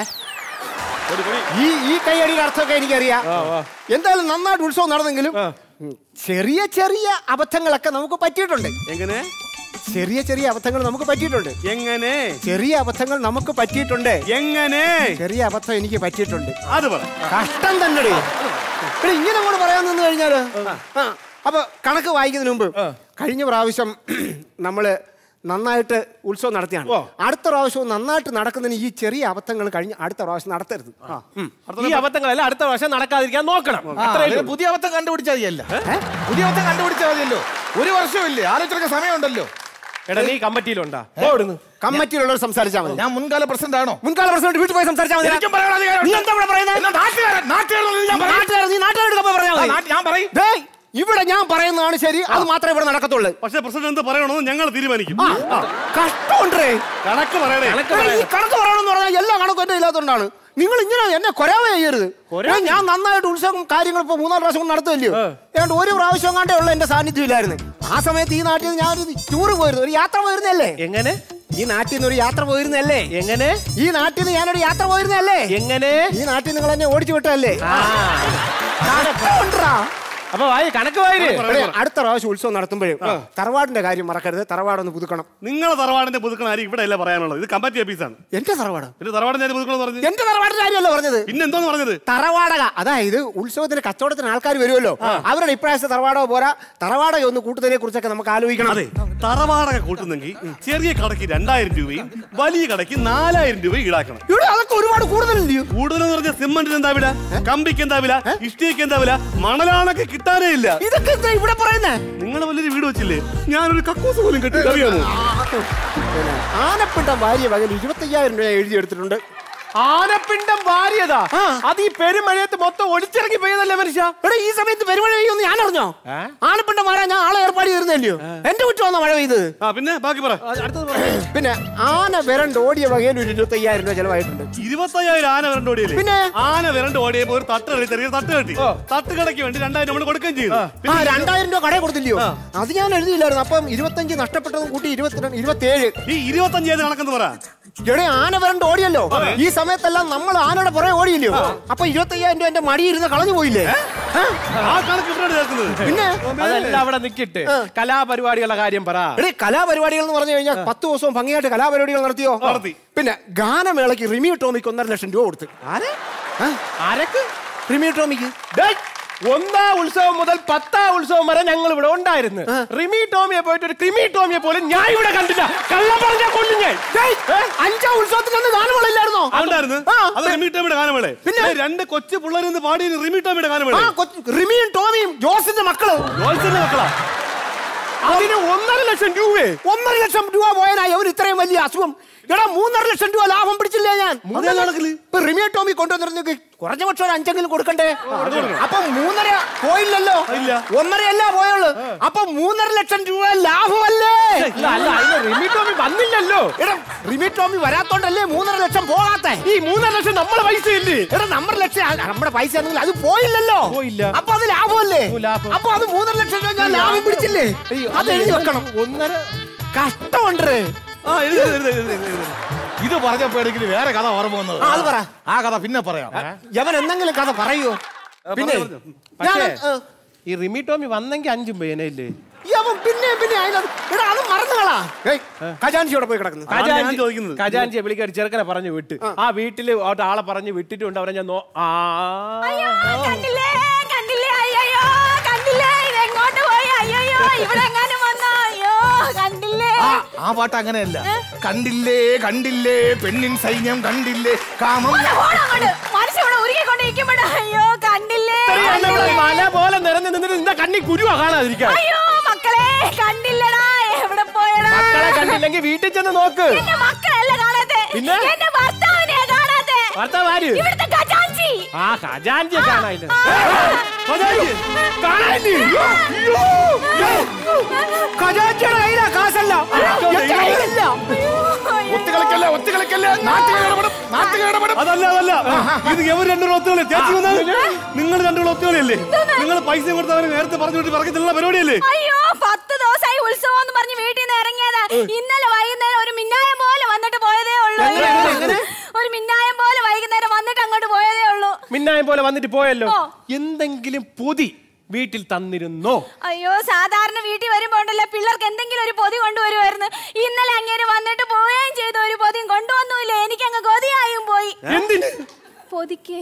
ഈ ഈ കയ്യടിയുടെ അർത്ഥമൊക്കെ എനിക്കറിയാം എന്തായാലും നന്നായിട്ട് ഉത്സവം നടന്നെങ്കിലും ഉം, ചെറിയ ചെറിയ അബദ്ധങ്ങളൊക്കെ നമുക്ക് പറ്റിയിട്ടുണ്ട് എങ്ങനെ ചെറിയ ചെറിയ അബദ്ധങ്ങൾ നമുക്ക് പറ്റിയിട്ടുണ്ട് എങ്ങനെ ചെറിയ അബദ്ധങ്ങൾ നമുക്ക് പറ്റിയിട്ടുണ്ട് എങ്ങനെ ചെറിയ അബദ്ധം എനിക്ക് പറ്റിയിട്ടുണ്ട് അത് പറ കഷ്ടം തന്നെ ഇങ്ങനെ കൂടെ പറയാൻ നിന്ന് കഴിഞ്ഞാല് ആ, അപ്പൊ കണക്ക് വായിക്കുന്നതിന് മുമ്പ് കഴിഞ്ഞ പ്രാവശ്യം നമ്മള് നന്നായിട്ട് ഉത്സവം നടത്തിയാണ് അടുത്ത പ്രാവശ്യവും നന്നായിട്ട് നടക്കുന്നതിന് ഈ ചെറിയ അബദ്ധങ്ങൾ കഴിഞ്ഞ് അടുത്ത പ്രാവശ്യം നടത്തരുത് ഉം. ഈ അബദ്ധങ്ങളെല്ലാം അടുത്ത വർഷം നടക്കാതിരിക്കാൻ നോക്കണം ആ, അതിന് പുതിയ അബദ്ധം കണ്ടുപിടിച്ചാൽ മതിയല്ല പുതിയ അബദ്ധം കണ്ടുപിടിച്ചാൽ മതിയല്ലോ ഒരു വർഷമില്ലേ ആലോചിച്ചൊക്കെ സമയമുണ്ടല്ലോ എടാ നീ കമ്മിറ്റിയിലുണ്ടാ ഓടുന്നു കമ്മിറ്റിയിലുള്ളവർ സംസാരിച്ചാൽ മതി ഞാൻ മുൻകാല പ്രസിഡന്റ് ആണോ മുൻകാല പ്രസിഡന്റ് വീട്ടിൽ പോയി സംസാരിച്ചാൽ മതി എനിക്കും പറയാനുള്ള അധികാരം നീ എന്താ ഇവിടെ പറയുന്നത്? എന്നാ നാട്ടുകാരൻ നാട്ടുകാരൻ ഞാൻ പറയും നാട്ടുകാർ നീ നാട്ടുകാരോട് പോയി പറഞ്ഞാൽ ആ, മതി നാട്ട്- ഞാൻ പറയും ഡേയ്, ഇവിടെ ഞാൻ പറയുന്നതാണ് ശരി അത് മാത്രമേ ഇവിടെ നടക്കത്തുള്ളൂ പക്ഷെ പ്രസിഡന്റ് എന്ത് പറയണമെന്ന് ഞങ്ങൾ തീരുമാനിക്കും ആ, കഷ്ടമുണ്ടേ കണക്ക് പറയണേ എടാ, ഈ കണക്ക് പറയണമെന്ന് പറഞ്ഞാൽ എല്ലാ കണക്കും എന്റെ ഇല്ലാത്തതുകൊണ്ടാണ് നിങ്ങൾ ഇങ്ങനെ എന്നെ കൊരാവ ചെയ്യരുത് ഏ, ഞാൻ നന്നായിട്ട് ഉത്സവം കാര്യങ്ങൾ ഇപ്പൊ മൂന്നാല് പ്രാവശ്യം കൊണ്ട് നടത്തുമല്ലയോ ഏതാണ്ട് ഒരു പ്രാവശ്യം കണ്ടേ ഉള്ള എന്റെ സാന്നിധ്യം ഇല്ലായിരുന്നു ആ സമയത്ത് ഈ നാട്ടിൽ നിന്ന് ഞാനൊരു ടൂറ് പോയിരുന്നു ഒരു യാത്ര പോയിരുന്നല്ലേ എങ്ങനെ ഈ നാട്ടിൽ നിന്ന് ഒരു യാത്ര പോയിരുന്നല്ലേ എങ്ങനെ ഈ നാട്ടിൽ നിന്ന് ഞാനൊരു യാത്ര പോയിരുന്നല്ലേ എങ്ങനെ ഈ നാട്ടിൽ നിങ്ങൾ എന്നെ ഓടിച്ചു വിട്ടല്ലേ ആ. കണക്കുണ്ടാ. അപ്പൊ വായി കണക്ക് വായിര് എടേ, അടുത്ത പ്രാവശ്യം ഉത്സവം നടത്തുമ്പോഴേ തറവാടിന്റെ കാര്യം മറക്കരുത് തറവാടൊന്ന് പുതുക്കണം നിങ്ങളെ തറവാടിന്റെ പുതുക്കണ ആരും ഇവിടെ അല്ല പറയാനുള്ളത് ഇത് കമ്മിറ്റി ഓഫീസാണ് എന്റെ തറവാട് പിന്നെ തറവാടിന്റെ ആര് പുതുക്കണം പറഞ്ഞു എന്റെ തറവാടിന്റെ കാര്യമല്ല പറഞ്ഞത് പിന്നെ എന്തോന്ന് പറഞ്ഞത് തറവാടക അതായത് ഉത്സവത്തിന് കച്ചവടത്തിന് ആൾക്കാർ വരുമല്ലോ അവരുടെ ഇപ്രാവശ്യത്തെ തറവാടക പോരാ തറവാടക ഒന്ന് കൂട്ടുന്നതിനെ കുറിച്ചൊക്കെ നമുക്ക് ആലോചിക്കണം അതെ തറവാടക കൂട്ടുന്നെങ്കിൽ ചെറിയ കടയ്ക്ക് രണ്ടായിരം രൂപയും വലിയ കടയ്ക്ക് നാലായിരം രൂപയും ഈടാക്കണം ഇവിടെ അതൊക്കെ ഒരുപാട് കൂടുതലല്ലയോ കൂടുതലെന്ന് പറഞ്ഞ സിമന്റിന് എന്താ വില കമ്പിക്ക് എന്താ വില ഇഷ്ടിക്ക് എന്താ വില മണലാണൊക്കെ കിട്ടാനേ ഇല്ല ഇതൊക്കെ എന്താ ഇവിടെ പറയുന്നേ നിങ്ങൾ വലിയൊരു വീട് വെച്ചില്ലേ ഞാനൊരു കക്കൂസ് പോലും കെട്ടി അറിയാമോ ആനപ്പിണ്ട ഭാര്യ വകയിൽ ഇരുപത്തയ്യായിരം രൂപ എഴുതിയെടുത്തിട്ടുണ്ട് ആനപ്പിണ്ടം വാരിയതാ അത് ഈ പെരുമഴയത്ത് മൊത്തം ഒളിച്ചിറങ്ങി പോയതല്ലേ മനുഷ്യ എടാ ഈ സമയത്ത് പെരുമഴ പെയ്യുമെന്ന് ഞാൻ അറിഞ്ഞോ ആനപ്പിണ്ട മാറാൻ ഞാൻ ആളെ ഏർപ്പാട് ചെയ്തിരുന്നല്ലയോ എന്റെ കുറ്റം വന്ന മഴ പെയ്തത് ആ പിന്നെ ബാക്കി പറ പിന്നെ ആന വിരണ്ട് ഓടിയ വകയിൽ ഒരു ഇരുപത്തയ്യായിരം രൂപ ചെലവായിട്ടുണ്ട് ഇരുപത്തയ്യായിരം ആന വരണ്ട് ഓടിയല്ലേ പിന്നെ? ആന വരണ്ട് ഓടിയപ്പോ ഒരു തട്ട് കളി ചെറിയ തട്ട് കെട്ടി തട്ട് കടയ്ക്ക് വേണ്ടി രണ്ടായിരം നമ്മൾ കൊടുക്കുകയും ചെയ്തു ആ രണ്ടായിരം രൂപ കടയിൽ കൊടുത്തില്ലയോ അത് ഞാൻ എഴുതിയില്ലായിരുന്നു അപ്പം ഇരുപത്തഞ്ച് നഷ്ടപ്പെട്ടതും കൂട്ടി ഇരുപത്തിരണ്ട് ഇരുപത്തിയേഴ് ഈ ഇരുപത്തഞ്ചായിരം കണക്കെന്ന് പറ എടേ ആന വരണ്ട് ഓടിയല്ലോ ഈ സമയത്തെല്ലാം നമ്മൾ ആനയുടെ പുറകെ ഓടിയില്ലയോ അപ്പൊ ഇരുപത്തയ്യായിരം രൂപ എന്റെ മടിയിരുന്ന് കളഞ്ഞു പോയില്ലേ ആ? ആ കണക്ക് ഇവിടെ ചേർക്കുന്നത് പിന്നെ അതെല്ലാം അവിടെ നിക്കിട്ട് കലാപരിപാടികളുടെ കാര്യം പറ എടേ കലാപരിപാടികൾ എന്ന് പറഞ്ഞു കഴിഞ്ഞാൽ പത്ത് ദിവസവും ഭംഗിയായിട്ട് കലാപരിപാടികൾ നടത്തിയോ നടത്തി. പിന്നെ ഗാനമേളയ്ക്ക് റിമി ടോമിക്ക് ഒന്നര ലക്ഷം രൂപ കൊടുത്ത് ആ? ആരക്ക് റിമി ടോമിക്ക് ഡേയ്, ഒന്നാം ഉത്സവം മുതൽ പത്താം ഉത്സവം വരെ ഞങ്ങൾ ഇവിടെ ഉണ്ടായിരുന്നു റിമി ടോമിയെ പോയിട്ട് ഒരു ക്രിമി ടോമിയെ പോലും ഞാൻ ഇവിടെ കണ്ടില്ല കള്ളം പറഞ്ഞാ കൊല്ലും ഞാൻ ഡേയ്, അഞ്ചാം ഉത്സവത്തിന് അന്ന് ഗാനമേളയില്ലായിരുന്നോ അതുണ്ടായിരുന്നു ആ, അത് റിമീട്ടോമിയുടെ ഗാനമേളെ പിന്നെ? ഏ, രണ്ട് കൊച്ചു പിള്ളേരെന്ന് പാടി റിമീട്ടോമിയുടെ ഗാനമേളെ ആ കൊച്ച് റിമിയും ടോമിയും ജോസിന്റെ മക്കള് ജോത്സ്യന്റെ മക്കളാ അതിന് ഒന്നര ലക്ഷം രൂപയെ ഒന്നര ലക്ഷം രൂപ പോയനായി അവർ ഇത്രയും വലിയ അസുഖം എടാ മൂന്നര ലക്ഷം രൂപ ലാഭം പിടിച്ചില്ലേ ഞാൻ അതേ കണക്കില് ഇപ്പൊ റിമിയ ടോമി കൊണ്ടുവന്നിരുന്നെങ്കിൽ കുറഞ്ഞ പക്ഷം ഒരു അഞ്ചെങ്കിലും കൊടുക്കണ്ടേ അപ്പൊ മൂന്നര പോയില്ലല്ലോ ഒന്നരയല്ല പോയുള്ളൂ അപ്പൊ മൂന്നര ലക്ഷം രൂപ ലാഭമല്ലേ ഇല്ല, അല്ല അതിന് റിമി ടോമി വന്നില്ലല്ലോ എടാ റിമി ടോമി വരാത്തോണ്ടല്ലേ മൂന്നര ലക്ഷം പോകാത്തെ ഈ മൂന്നര ലക്ഷം നമ്മളെ പൈസ ഇല്ലേ എടാ നമ്മുടെ ലക്ഷം ആ, നമ്മുടെ പൈസ ആണെങ്കിൽ അത് പോയില്ലല്ലോ പോയില്ല. അപ്പൊ അത് ലാഭമല്ലേ ഓ, ലാഭം. അപ്പൊ അത് മൂന്നര ലക്ഷം രൂപ ഞാൻ ലാഭം പിടിച്ചില്ലേ അത് എഴുതി വെക്കണം ഒന്നര കഷ്ടമുണ്ട് ആ എഴുതി, എഴുതി, എഴുതി, എഴുതി, എഴുതി. ഇത് പറഞ്ഞപ്പോ എനിക്ക് വേറെ കഥ ഓർമ്മ വന്നത് ആ, അത് പറ. ആ കഥ പിന്നെ പറയാം യവൻ എന്തെങ്കിലും കഥ പറയൂ പിന്നെ പക്ഷേ ഞാൻ, ഏ, ഈ റിമി ടോമി വന്നെങ്കിൽ അഞ്ചും പേനയില്ലേ യവൻ പിന്നെ പിന്നെ അതിനകത്ത് എടാ അത് മറന്നുകളാ ഏയ് ഖജാൻജി അവിടെ പോയി കിടക്കുന്നു ഞാൻ ചോദിക്കുന്നത്. ഖജാൻജിയെ വിളിക്കാൻ ഒരു ചെറുക്കനെ പറഞ്ഞു വിട്ട് ആ വീട്ടില് അവിടെ ആളെ പറഞ്ഞു വിട്ടിട്ടുണ്ട് അവരെ ഞാൻ നോ- ആ അയ്യോ കണ്ടില്ലേ കണ്ടില്ലേ അയ്യോ കണ്ടില്ലേ ഇത് എങ്ങോട്ട് പോയി അയ്യോ ഇവിടെ എങ്ങാനും വന്നോ അയ്യോ കണ്ടില്ലേ ആ ആ പാട്ട് അങ്ങനെയല്ല കണ്ടില്ലേ കണ്ടില്ലേ പെണ്ണിൻ സൈന്യം കണ്ടില്ലേ കാമം ഒന്ന് പോണം അങ്ങോട്ട്. മനുഷ്യൻ ഇവിടെ ഉരുകിക്കൊണ്ടിരിക്കുമ്പോഴാ അയ്യോ കണ്ടില്ലേ ഇത്രയും ഇവിടെ മല പോലെ നിറഞ്ഞു നിന്നിട്ട് നിന്റെ കണ്ണി കുരുവാ കാണാതിരിക്കാൻ അയ്യോ മക്കളെ കണ്ടില്ലടാ എവിടെ പോയടാ മക്കളെ കണ്ടില്ലെങ്കിൽ വീട്ടിൽ ചെന്ന് നോക്ക് എന്റെ മക്കളല്ല കാണാത്തെ പിന്നെ? എന്റെ ഭർത്താവിനെ കാണാത്തെ ഭർത്താവ് ആര് ഇവിടുത്തെ ഖജാൻജി ആ ഖജാൻജിയെ കാണാനില്ല ഖജാൻജിയുടെ കയ്യിലാ കാശല്ല എന്റെ കയ്യിലില്ല ഒത്തുകളിക്കല്ലേ ഒത്തുകളിക്കല്ലേ നാട്ടുകാർ ഇടപെടും നാട്ടുകാർ ഇടപെടും അതല്ല അതല്ല ഇത് എവർ രണ്ടു ഒത്തുകളി ചേച്ചി വന്നാൽ നിങ്ങൾ രണ്ടു ഒത്തുകളിയല്ലേ നിങ്ങൾ പൈസ കൊടുത്തവരെ നേരത്തെ പറഞ്ഞു വിട്ട് പറക്കത്തിലുള്ള പരിപാടിയല്ലേ അയ്യോ പത്ത് ദിവസമായി ഉത്സവം എന്ന് പറഞ്ഞ് വീട്ടിൽ നിന്ന് ഇറങ്ങിയതാ ഇന്നലെ വൈകുന്നേരം ഒരു മിന്നായം പോലെ വന്നിട്ട് പോയതേ ഉള്ളൂ എങ്ങനെ, എങ്ങനെ, എങ്ങനെ? ഒരു മിന്നായം പോലെ വൈകുന്നേരം വന്നിട്ട് അങ്ങോട്ട് പോയതേ ഉള്ളൂ മിന്നായം പോലെ വന്നിട്ട് പോയല്ലോ ഓ. എന്തെങ്കിലും പൊതി വീട്ടിൽ തന്നിരുന്നോ അയ്യോ സാധാരണ വീട്ടിൽ വരുമ്പോ ഉണ്ടല്ലോ പിള്ളേർക്ക് എന്തെങ്കിലും ഒരു പൊതി കൊണ്ടുവരുമായിരുന്നു ഇന്നലെ അങ്ങേര് വന്നിട്ട് പോവുകയും ചെയ്തു ഒരു പൊതിയും കൊണ്ടുവന്നുമില്ല എനിക്ക് അങ്ങ് കൊതിയായും പോയി എന്തിന് പൊതിക്ക്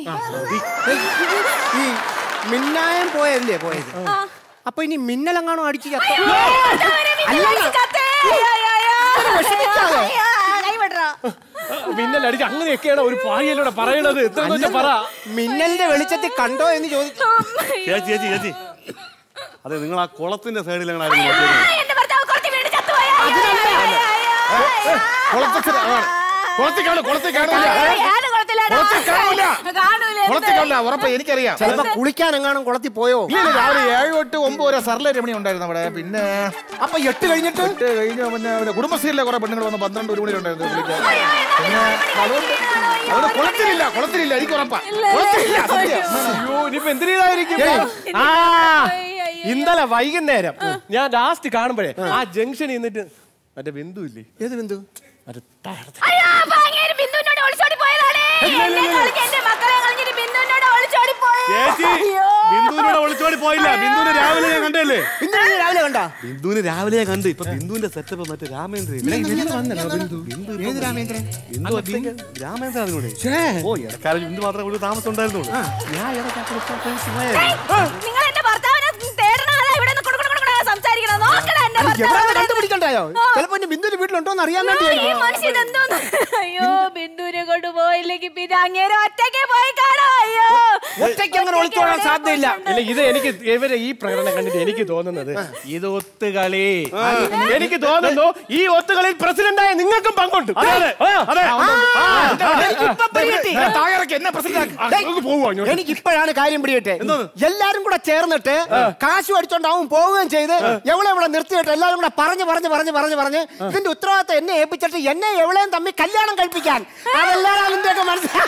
ഈ മിന്നായം പോയല്ലേ പോയത് ആ. അപ്പൊ ഇനി മിന്നലെങ്ങാണോ അടിച്ചു ചത്ത കർത്താവിനെ മിന്നൽ അടിച്ച് ചത്തേ. അയ്യോ, അയ്യോ, അയ്യോ. വിഷമിക്കാതെ. അയ്യോ, കൈ വിടറാ. മിന്നലടിച്ച് അങ്ങനെയൊക്കെയാണ് ഒരു പാഴിയല്ലോടെ പറയണത് എത്രയെന്ന് വെച്ചാ പറ മിന്നലിന്റെ വെളിച്ചത്തിൽ കണ്ടോ എന്ന് ചോദിച്ചു ചേച്ചി ചേച്ചി ചേച്ചി അതെ നിങ്ങൾ ആ കുളത്തിന്റെ സൈഡിൽ ആ, എന്റെ ഭർത്താവ് കുറച്ച് വീട് ചത്തുപോയി. അയ്യോ, അയ്യോ, അയ്യോ, അയ്യോ. കുളത്തിൽ കുളത്തിൽ കാണും കുളത്തിൽ കാണില്ല അയ്യോ, ഏത് കുളത്തിലാടാ? കുളത്തിൽ കാണൂല. കാണൂല, എന്ത്? കുളത്തിൽ കാണില്ല ഉറപ്പ് എനിക്കറിയാം ചിലപ്പോ കുളിക്കാൻ എങ്ങാനും കുളത്തിൽ പോയോ ഇല്ല, ഇല്ല, രാവിലെ ഏഴ് തൊട്ട് ഒമ്പത് വരെ സർല രമണി ഉണ്ടായിരുന്നു അവിടെ പിന്നെ അപ്പൊ എട്ട് കഴിഞ്ഞിട്ട് എട്ട് കഴിഞ്ഞ പിന്നെ പിന്നെ കുടുംബശ്രീയിലെ കുറെ പെണ്ണുങ്ങൾ വന്ന് പന്ത്രണ്ട് ഒരു മണി ഉണ്ടായിരുന്നു വിളിക്കാൻ പിന്നെ അതുകൊണ്ട് അതുകൊണ്ട് കുളത്തിലില്ല കുളത്തിലില്ല എനിക്ക് ഉറപ്പാ കുളത്തിലില്ല സത്യം അയ്യോ ഇനിയിപ്പോ എന്തിനു ചെയ്തായിരിക്കും ആ ഇന്നലെ വൈകുന്നേരം ഞാൻ ലാസ്റ്റ് കാണുമ്പോഴേ ആ ജംഗ്ഷനിൽ നിന്നിട്ട് മറ്റേ ബിന്ദു ഇല്ലേ ഏത് ബിന്ദു മറ്റേ താഴത്തെ അയ്യോ, അപ്പൊ അങ്ങേര് ബിന്ദുവിനോട് ഒളിച്ചോടി പോയതാണേ. എന്നെ കളഞ്ഞ് എന്റെ മക്കളെ കളഞ്ഞിട്ട് ബിന്ദുവിനോട് ഒളിച്ചോടി പോയി. ചേച്ചി അയ്യോ. ബിന്ദുവിനോട് ഒളിച്ചോടി പോയില്ല ബിന്ദുവിനെ രാവിലെ ഞാൻ കണ്ടല്ലേ ബിന്ദു നീ രാവിലെ കണ്ടാ ബിന്ദുവിനെ രാവിലെ ഞാൻ കണ്ടു ഇപ്പൊ ബിന്ദുവിന്റെ സെറ്റപ്പ് മറ്റേ രാമേന്ദ്രൻ ഏത് രാമേന്ദ്രൻ ബിന്ദു ഒറ്റയ്ക്ക് രാമേന്ദ്രൻ അതിനോട് ഓ ഇടക്കാലം ബിന്ദു മാത്രമേ ഇവിടെ താമസം ഉണ്ടായിരുന്നുള്ളൂ ഞാൻ ഏയ്, നിങ്ങൾ എന്റെ ഭർത്താവിനെ തേടണ ആളാ ഇവിടെ നിന്ന് കുടു കുടു കുടു കുടു സംസാരിക്കണം നോക്കണം എന്റെ എവിടെ ഭർത്താവ് കണ്ടുപിടിക്കണ്ടായോ ചിലപ്പോ ഇനി ബിന്ദുവിന്റെ വീട്ടിലുണ്ടോന്ന് അറിയാൻ വേണ്ടി ഈ മനുഷ്യൻ ഇതെന്തോന്ന് അയ്യോ ബിന്ദുവിനെ കൊണ്ട് പോയില്ലെങ്കിൽ പിന്നെ അങ്ങേരെ ഒറ്റയ്ക്ക് പോയി കാണോ അയ്യോ ഒറ്റയ്ക്ക് അങ്ങനെ ഒളിച്ചോടാൻ സാധ്യതയില്ല ഇല്ല ഇത് എനിക്ക് ഇവരെ ഈ പ്രകടനം കണ്ടിട്ട് എനിക്ക് തോന്നുന്നത് ഇത് ഒത്തുകളി എനിക്ക് തോന്നുന്നു ഈ ഒത്തുകളിയിൽ പ്രസിഡന്റായ നിങ്ങൾക്കും പങ്കുണ്ട് അതെ, അതെ. ആ. അതെ. എനിക്കിപ്പോ പിടികിട്ടി. താഴേക്ക് എന്നെ പ്രസിഡന്റ് അങ്ങ് പോവോ അങ്ങോട്ട്? എനിക്ക് ഇപ്പോഴാണ് കാര്യം പിടികട്ടെ എല്ലാരും കൂടെ ചേർന്നിട്ട് കാശ് അടിച്ചോണ്ട് അവൻ പോവുകയും ചെയ്ത് എവളെ ഇവിടെ നിർത്തിയിട്ട് എല്ലാവരും കൂടെ പറഞ്ഞു പറഞ്ഞു പറഞ്ഞു പറഞ്ഞു പറഞ്ഞ് ഇതിന്റെ ഉത്തരവാദിത്തം എന്നെ ഏൽപ്പിച്ചിട്ട് എന്നെ എവളെയും തമ്മിൽ കല്യാണം കഴിപ്പിക്കാൻ അതെല്ലാം അതിന്റെയൊക്കെ മനസ്സിൽ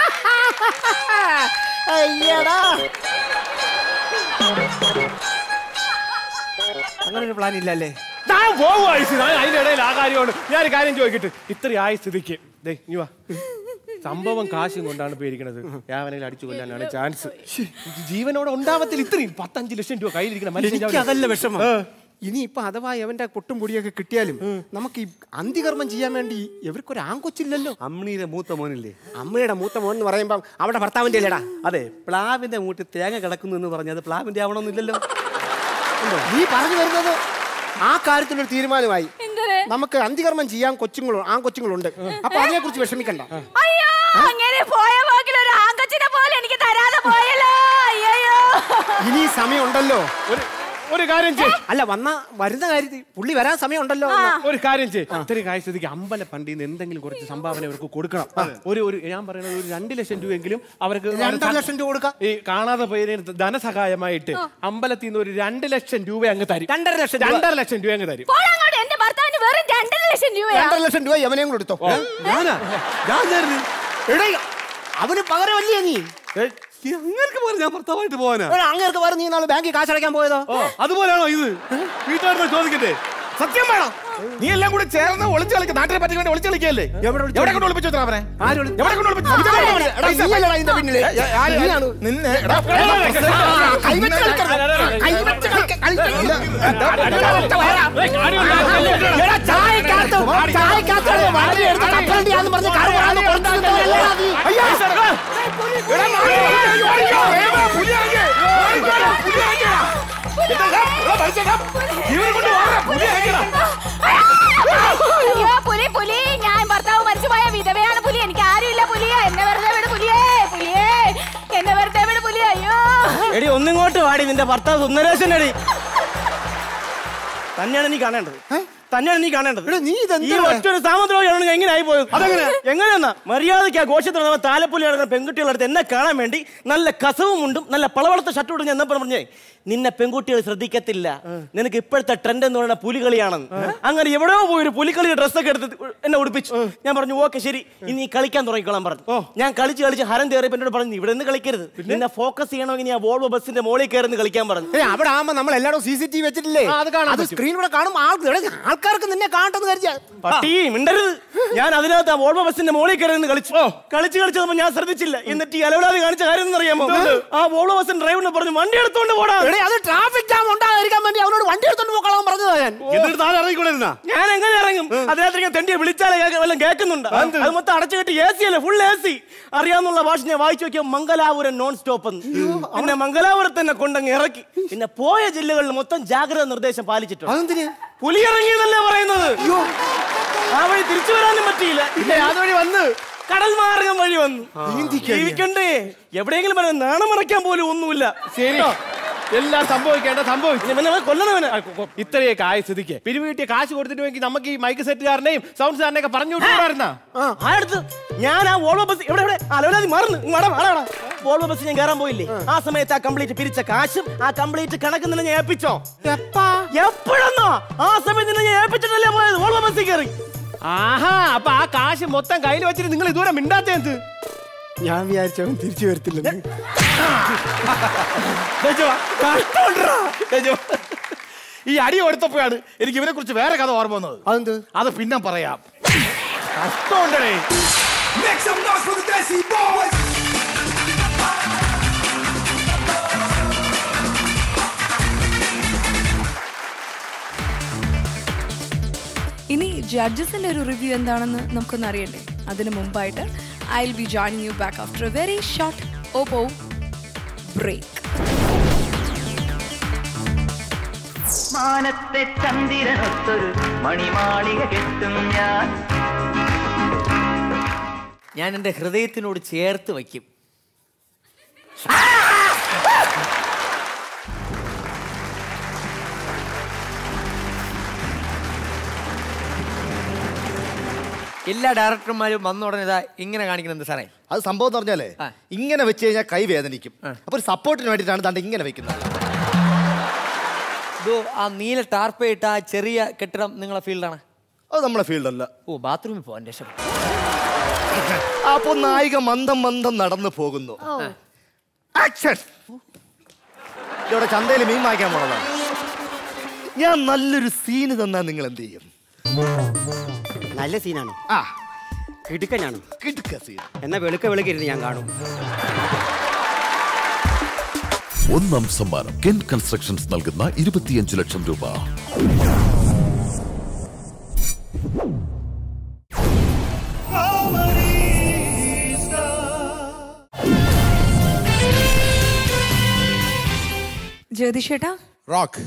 അയ്യടാ അങ്ങനെ ഒരു പ്ലാൻ ഇല്ലല്ലേ ഞാൻ പോവുക ആയുസ് ഞാൻ അതിന്റെ ഇടയിൽ ആ കാര്യമാണ് ഞാൻ ഒരു കാര്യം ചോദിക്കട്ടെ ഇത്രയും ആയ സ്ഥിതിക്ക് ദേ ഇനി വാ സംഭവം കാശും കൊണ്ടാണ് പേരിക്കണത് യാവനയിൽ അടിച്ചു കൊല്ലാനാണ് ചാൻസ് ജീവനോടെ ഉണ്ടാവത്തിൽ ഇത്രയും പത്തഞ്ച് ലക്ഷം രൂപ കയ്യിലിരിക്കണം മനുഷ്യൻ എനിക്ക് അതല്ല വിഷമം ഇനി ഇപ്പൊ അഥവാ എവന്റെ പൊട്ടും പൊടിയൊക്കെ കിട്ടിയാലും നമുക്ക് ഈ അന്തികർമ്മം ചെയ്യാൻ വേണ്ടി ഇവർക്കൊരു ആങ്കൊച്ചില്ലല്ലോ അമ്മിയുടെ മൂത്ത മോനില്ലേ അമ്മയുടെ മൂത്ത മോൻ എന്ന് പറയുമ്പം അവിടെ ഭർത്താവിന്റെ അല്ലേടാ അതെ പ്ലാവിന്റെ മൂട്ടിൽ തേങ്ങ കിടക്കുന്നു എന്ന് പറഞ്ഞത് പ്ലാവിന്റെ ആവണമെന്നില്ലല്ലോ നീ പറഞ്ഞു വരുന്നത് ആ കാര്യത്തിലൊരു തീരുമാനമായി എന്തിന്? നമുക്ക് അന്തികർമ്മം ചെയ്യാൻ കൊച്ചുങ്ങളും ആ കൊച്ചുങ്ങളുണ്ട് അപ്പൊ അതിനെ കുറിച്ച് വിഷമിക്കണ്ട അയ്യോ അങ്ങനെ പോയ പോക്കിൽ ഒരു ആങ്കച്ചിനെ പോലെ എനിക്ക് തരാതെ പോയല്ലോ അയ്യോ ഇനി സമയമുണ്ടല്ലോ ഒരു ഒരു കാര്യം ചെയ് അല്ല വന്ന വരുന്ന കാര്യത്തിൽ പുള്ളി വരാൻ സമയമുണ്ടല്ലോ ഒരു കാര്യം ചെയ് ഇത്രയും കാര്യം സ്ഥിതിക്ക് അമ്പല ഫണ്ടിൽ നിന്ന് എന്തെങ്കിലും കുറച്ച് സംഭാവന അവർക്ക് കൊടുക്കണം ഒരു ഒരു ഞാൻ പറയുന്നത് ഒരു രണ്ട് ലക്ഷം രൂപയെങ്കിലും അവർക്ക് രണ്ടര ലക്ഷം രൂപ കൊടുക്കാം ഈ കാണാതെ പോയതിന് ധനസഹായമായിട്ട് അമ്പലത്തിൽ നിന്ന് ഒരു രണ്ട് ലക്ഷം രൂപ അങ്ങ് തരും രണ്ടര ലക്ഷം രൂപ. രണ്ടര ലക്ഷം രൂപ അങ്ങ് തരും പോളങ്ങോട്ട് എന്റെ ഭർത്താവിന് വെറും രണ്ടര ലക്ഷം രൂപയാ രണ്ടര ലക്ഷം രൂപ യവനെയും കൂടെ എടുത്തോ ഞാനാ ഞാൻ തരുന്നു എടേ അവന് പകരമല്ലേ നീ അങ്ങനെ പറഞ്ഞു ഞാൻ ഭർത്താവായിട്ട് പോവാനാ എടാ, അങ്ങേർക്ക് വേറെ നീ നാളെ ബാങ്കിൽ കാശടയ്ക്കാൻ പോയതോ ഓ അതുപോലെയാണോ ഇത് വീട്ടുകാരുടെ ചോദിക്കട്ടെ സത്യം വേണം നീ എല്ലാം കൂടി ചേർന്ന് ഒളിച്ചു കളിക്കുക നാട്ടിനെ പറ്റി വേണ്ടി ഒളിച്ചു കളിക്കല്ലേ എവിടെ ഒളിച്ച് എവിടെ കൊണ്ട് ഒളിപ്പിച്ചു അവനെ ആര് ഒളിച്ച്? എവിടെ കൊണ്ട് ഒളിപ്പിച്ചു എടാ, നീയല്ലടാ ഇതിന്റെ പിന്നില്. നീയാണ്. നിന്നെ എടാ, കൈവച്ച് കളിക്കരുത്. കൈവച്ച് കളിക്ക- കളിക്കരുത്. എടാ, ചായക്കകത്ത് ചായക്കകത്ത് വണ്ടി എടുത്ത് കപ്പലണ്ടിയാന്ന് പറഞ്ഞ് കാറ് കൊണ്ടാന്ന് കൊടുത്തിട്ടുണ്ടല്ലേടാ നീ? അയ്യോ. എടാ, മാറി, മാറി, ഓടിക്കോ, വേഗം, പുലിയാകെ, ഓടിക്കോടാ, പുലിയാകെടാ. എന്താ, എടാ, എടാ, മനുഷ്യനാ, ഇവനെ കൊണ്ട് വാടാ, പുലിയാകെടാ. അയ്യോ പുലി പുലി ഞാൻ ഭർത്താവ് മരിച്ചുപോയ വിധവയാണ് പുലി എനിക്ക് ആരുമില്ല പുലിയെ എന്നെ വെറുതെ വിട് പുലിയേ പുലിയേ എന്നെ വെറുതെ വിട് പുലി അയ്യോ എടി ഒന്നിങ്ങോട്ട് വാടി നിന്റെ ഭർത്താവ് സുന്ദരേശൻ എടി തന്നെയാണ് നീ കാണേണ്ടത് തന്നെയാണ് നീ കാണേണ്ടത് എടാ, നീ ഇതെന്താ? ഈ ഒറ്റൊരു സാമദ്രോഹിയാണ് എങ്ങനെ ആയി പോയത് അതെങ്ങനെ എങ്ങനെയെന്നാ മര്യാദയ്ക്ക് ആ ഘോഷത്തിൽ നടന്ന താലപ്പൊലി നടക്കുന്ന പെൺകുട്ടികളുടെ അടുത്ത് എന്നെ കാണാൻ വേണ്ടി നല്ല കസവും ഉണ്ടും നല്ല പളവളത്ത ഷർട്ട് ഇടും ഞാൻ എന്നപ്പോൾ പറഞ്ഞേ നിന്നെ പെൺകുട്ടികൾ ശ്രദ്ധിക്കത്തില്ല നിനക്ക് ഇപ്പോഴത്തെ ട്രെൻഡ് എന്ന് പറയുന്ന പുലികളിയാണെന്ന് അങ്ങനെ എവിടെയോ പോയി ഒരു പുലിക്കളി ഡ്രസ്സൊക്കെ എടുത്ത് എന്നെ ഉടുപ്പിച്ചു ഞാൻ പറഞ്ഞു ഓക്കെ ശരി ഇനി നീ കളിക്കാൻ തുടങ്ങിക്കോളാൻ പറഞ്ഞു ഞാൻ കളിച്ച് കളിച്ച് ഹരം കയറിയപ്പോൾ എന്നോട് പറഞ്ഞു ഇവിടെ നിന്ന് കളിക്കരുത് നിന്നെ ഫോക്കസ് ചെയ്യണമെങ്കിൽ നീ ആ വോൾവോ ബസ്സിന്റെ മോളിൽ കയറി കളിക്കാൻ പറഞ്ഞു ഏയ്, അവിടെ ആവുമ്പോ നമ്മൾ എല്ലായിടും സി സി ടി വി വെച്ചിട്ടില്ലേ ആ, അത് കാണാൻ അത് പറ്റും. സ്ക്രീനിലൂടെ കാണും ആൾ എടാ, ആൾക്കാർക്ക് നിന്നെ കാണട്ടെന്ന് കരുതിയ പട്ടി മിണ്ടരുത് ഞാൻ അതിനകത്ത് ആ വോൾവോ ബസ്സിന്റെ മോളിൽ കയറി നിന്ന് കളിച്ചു കളിച്ച് കളിച്ചപ്പോ ഞാൻ ശ്രദ്ധിച്ചില്ല എന്നിട്ട് ഈ അലവലാതി കാണിച്ച കാര്യം എന്ന് അറിയാമോ ആ വോൾവോ ബസ്സിന്റെ ഡ്രൈവറിനെ പറഞ്ഞു വണ്ടി എടുത്തോണ്ട് പോടാ എടേ അത് ട്രാഫിക് ജാം ഉണ്ടാകാതിരിക്കാൻ വേണ്ടി അവനോട് വണ്ടി എടുത്തോണ്ട് പോക്കളാൻ പറഞ്ഞതാ ഞാൻ എന്നിട്ട് താൻ ഇറങ്ങിക്കൊണ്ടിരുന്നാ ഞാൻ എങ്ങനെ ഇറങ്ങും അതിനകത്ത് ഞാൻ തെണ്ടിയെ വിളിച്ചാലേ കേൾക്ക- വല്ലതും കേൾക്കുന്നുണ്ട് അത് മൊത്തം അടച്ചു കെട്ടി എ സി അല്ലേ ഫുൾ എ സി അറിയാവുന്ന ഭാഷ ഞാൻ വായിച്ചു നോക്കിയ മംഗലാപുരം നോൺ സ്റ്റോപ്പ് എന്ന് പിന്നെ മംഗലാപുരത്ത് തന്നെ കൊണ്ടങ്ങ് ഇറക്കി പിന്നെ പോയ ജില്ലകളിൽ മൊത്തം ജാഗ്രത നിർദ്ദേശം പാലിച്ചിട്ടുണ്ട് അതെന്തിന് പുലി ഇറങ്ങിയെന്നല്ലേ പറയുന്നത് ആ വഴി തിരിച്ചു വരാനും പറ്റിയില്ല അതുവഴി വന്ന് കടൽ മാർഗം വഴി വന്നു ജീവിക്കണ്ടേ എവിടെയെങ്കിലും വരാൻ നാണം മറയ്ക്കാൻ പോലും ഒന്നുമില്ല ശരി എല്ലാം സംഭവിക്കേണ്ട സംഭവിച്ചു ഇവനെ കൊല്ലണവനെ ഇത്രയൊക്കെ ആയ സ്ഥിതിക്ക് പിരിവീട്ടിയ കാശ് കൊടുത്തിട്ടുമെങ്കിൽ നമുക്ക് ഈ മൈക്ക് സെറ്റുകാരനെയും സൗണ്ട് സാറിനെ ഒക്കെ പറഞ്ഞു വിട്ടുകൂടായിരുന്നാ ആ അടുത്ത് ഞാൻ ആ വോൾവോ ബസ് എവിടെ എവിടെ അലോലാതി മറന്നു ഇങ്ങോട്ടാ വാടാ വോൾവോ ബസ് ഞാൻ കയറാൻ പോയില്ലേ ആ സമയത്ത് ആ കംപ്ലീറ്റ് പിരിച്ച കാശും ആ കംപ്ലീറ്റ് കണക്ക് നിന്നെ ഞാൻ ഏൽപ്പിച്ചോ എപ്പോഴെന്നോ ആ സമയത്ത് നിന്നെ ഞാൻ ഏൽപ്പിച്ചിട്ടല്ലേ പോയത് വോൾവോ ബസ്സിൽ കയറി ആഹാ അപ്പൊ ആ കാശ് മൊത്തം കയ്യിൽ വെച്ചിട്ട് നിങ്ങൾ ഇതുവരെ മിണ്ടാത്ത എന്ത് ഞാൻ വിചാരിച്ചവൻ തിരിച്ചു വരത്തില്ലെന്ന് ഈ അടി കൊടുത്തപ്പോഴാണ് എനിക്ക് ഇവനെ കുറിച്ച് വേറെ കഥ ഓർമ്മ വന്നത് അതെന്ത് അത് പിന്നെ പറയാം കഷ്ടമുണ്ടേ Make some noise for the Desi Boys. ഇനി ജഡ്ജസിന്റെ ഒരു റിവ്യൂ എന്താണെന്ന് നമുക്കൊന്ന് അറിയണ്ടേ അതിനു മുമ്പായിട്ട് I will be joining you back after a very short Oppo break മാനത്തെ ചന്ദ്രനൊത്തൊരു മണിമാളിക കെട്ടും ഞാൻ ഞാൻ എൻ്റെ ഹൃദയത്തിനോട് ചേർത്ത് വയ്ക്കും എല്ലാ ഡയറക്ടർമാരും വന്ന ഉടനെ ഇതാ ഇങ്ങനെ കാണിക്കുന്നത് സാറേ അത് സംഭവം എന്ന് പറഞ്ഞാലേ ആ. ഇങ്ങനെ വെച്ച് കഴിഞ്ഞാൽ കൈ വേദനിക്കും അപ്പൊ ഒരു സപ്പോർട്ടിന് വേണ്ടിയിട്ടാണ് ദാണ്ട് ഇങ്ങനെ വെക്കുന്നത് ഇതോ ആ നീല ടാർപ്പയിട്ട ആ ചെറിയ കെട്ടിടം നിങ്ങളെ ഫീൽഡാണ് അത് നമ്മളെ ഫീൽഡല്ല ഓ ബാത്റൂമിൽ പോകാൻ രക്ഷപ്പെട്ടു അപ്പൊ നായിക മന്ദം മന്ദം നടന്നു പോകുന്നു ആക്ഷൻ ഇവിടെ ചന്തയിൽ മീൻ വാങ്ങിക്കാൻ പോണതാണ് ഞാൻ നല്ലൊരു സീന് തന്നാ നിങ്ങൾ എന്ത് ചെയ്യും നല്ല സീനാണ് ആ കിടുക്കനാണ് കിടുക്ക സീൻ എന്നാ വെളുക്ക വെളുക്കരുത് ഞാൻ കാണും ഒന്നാം സമ്മാനം കെൻ കൺസ്ട്രക്ഷൻസ് നൽകുന്ന ഇരുപത്തിയഞ്ച് ലക്ഷം രൂപ ജ്യോതിഷേട്ടാ റോക്ക്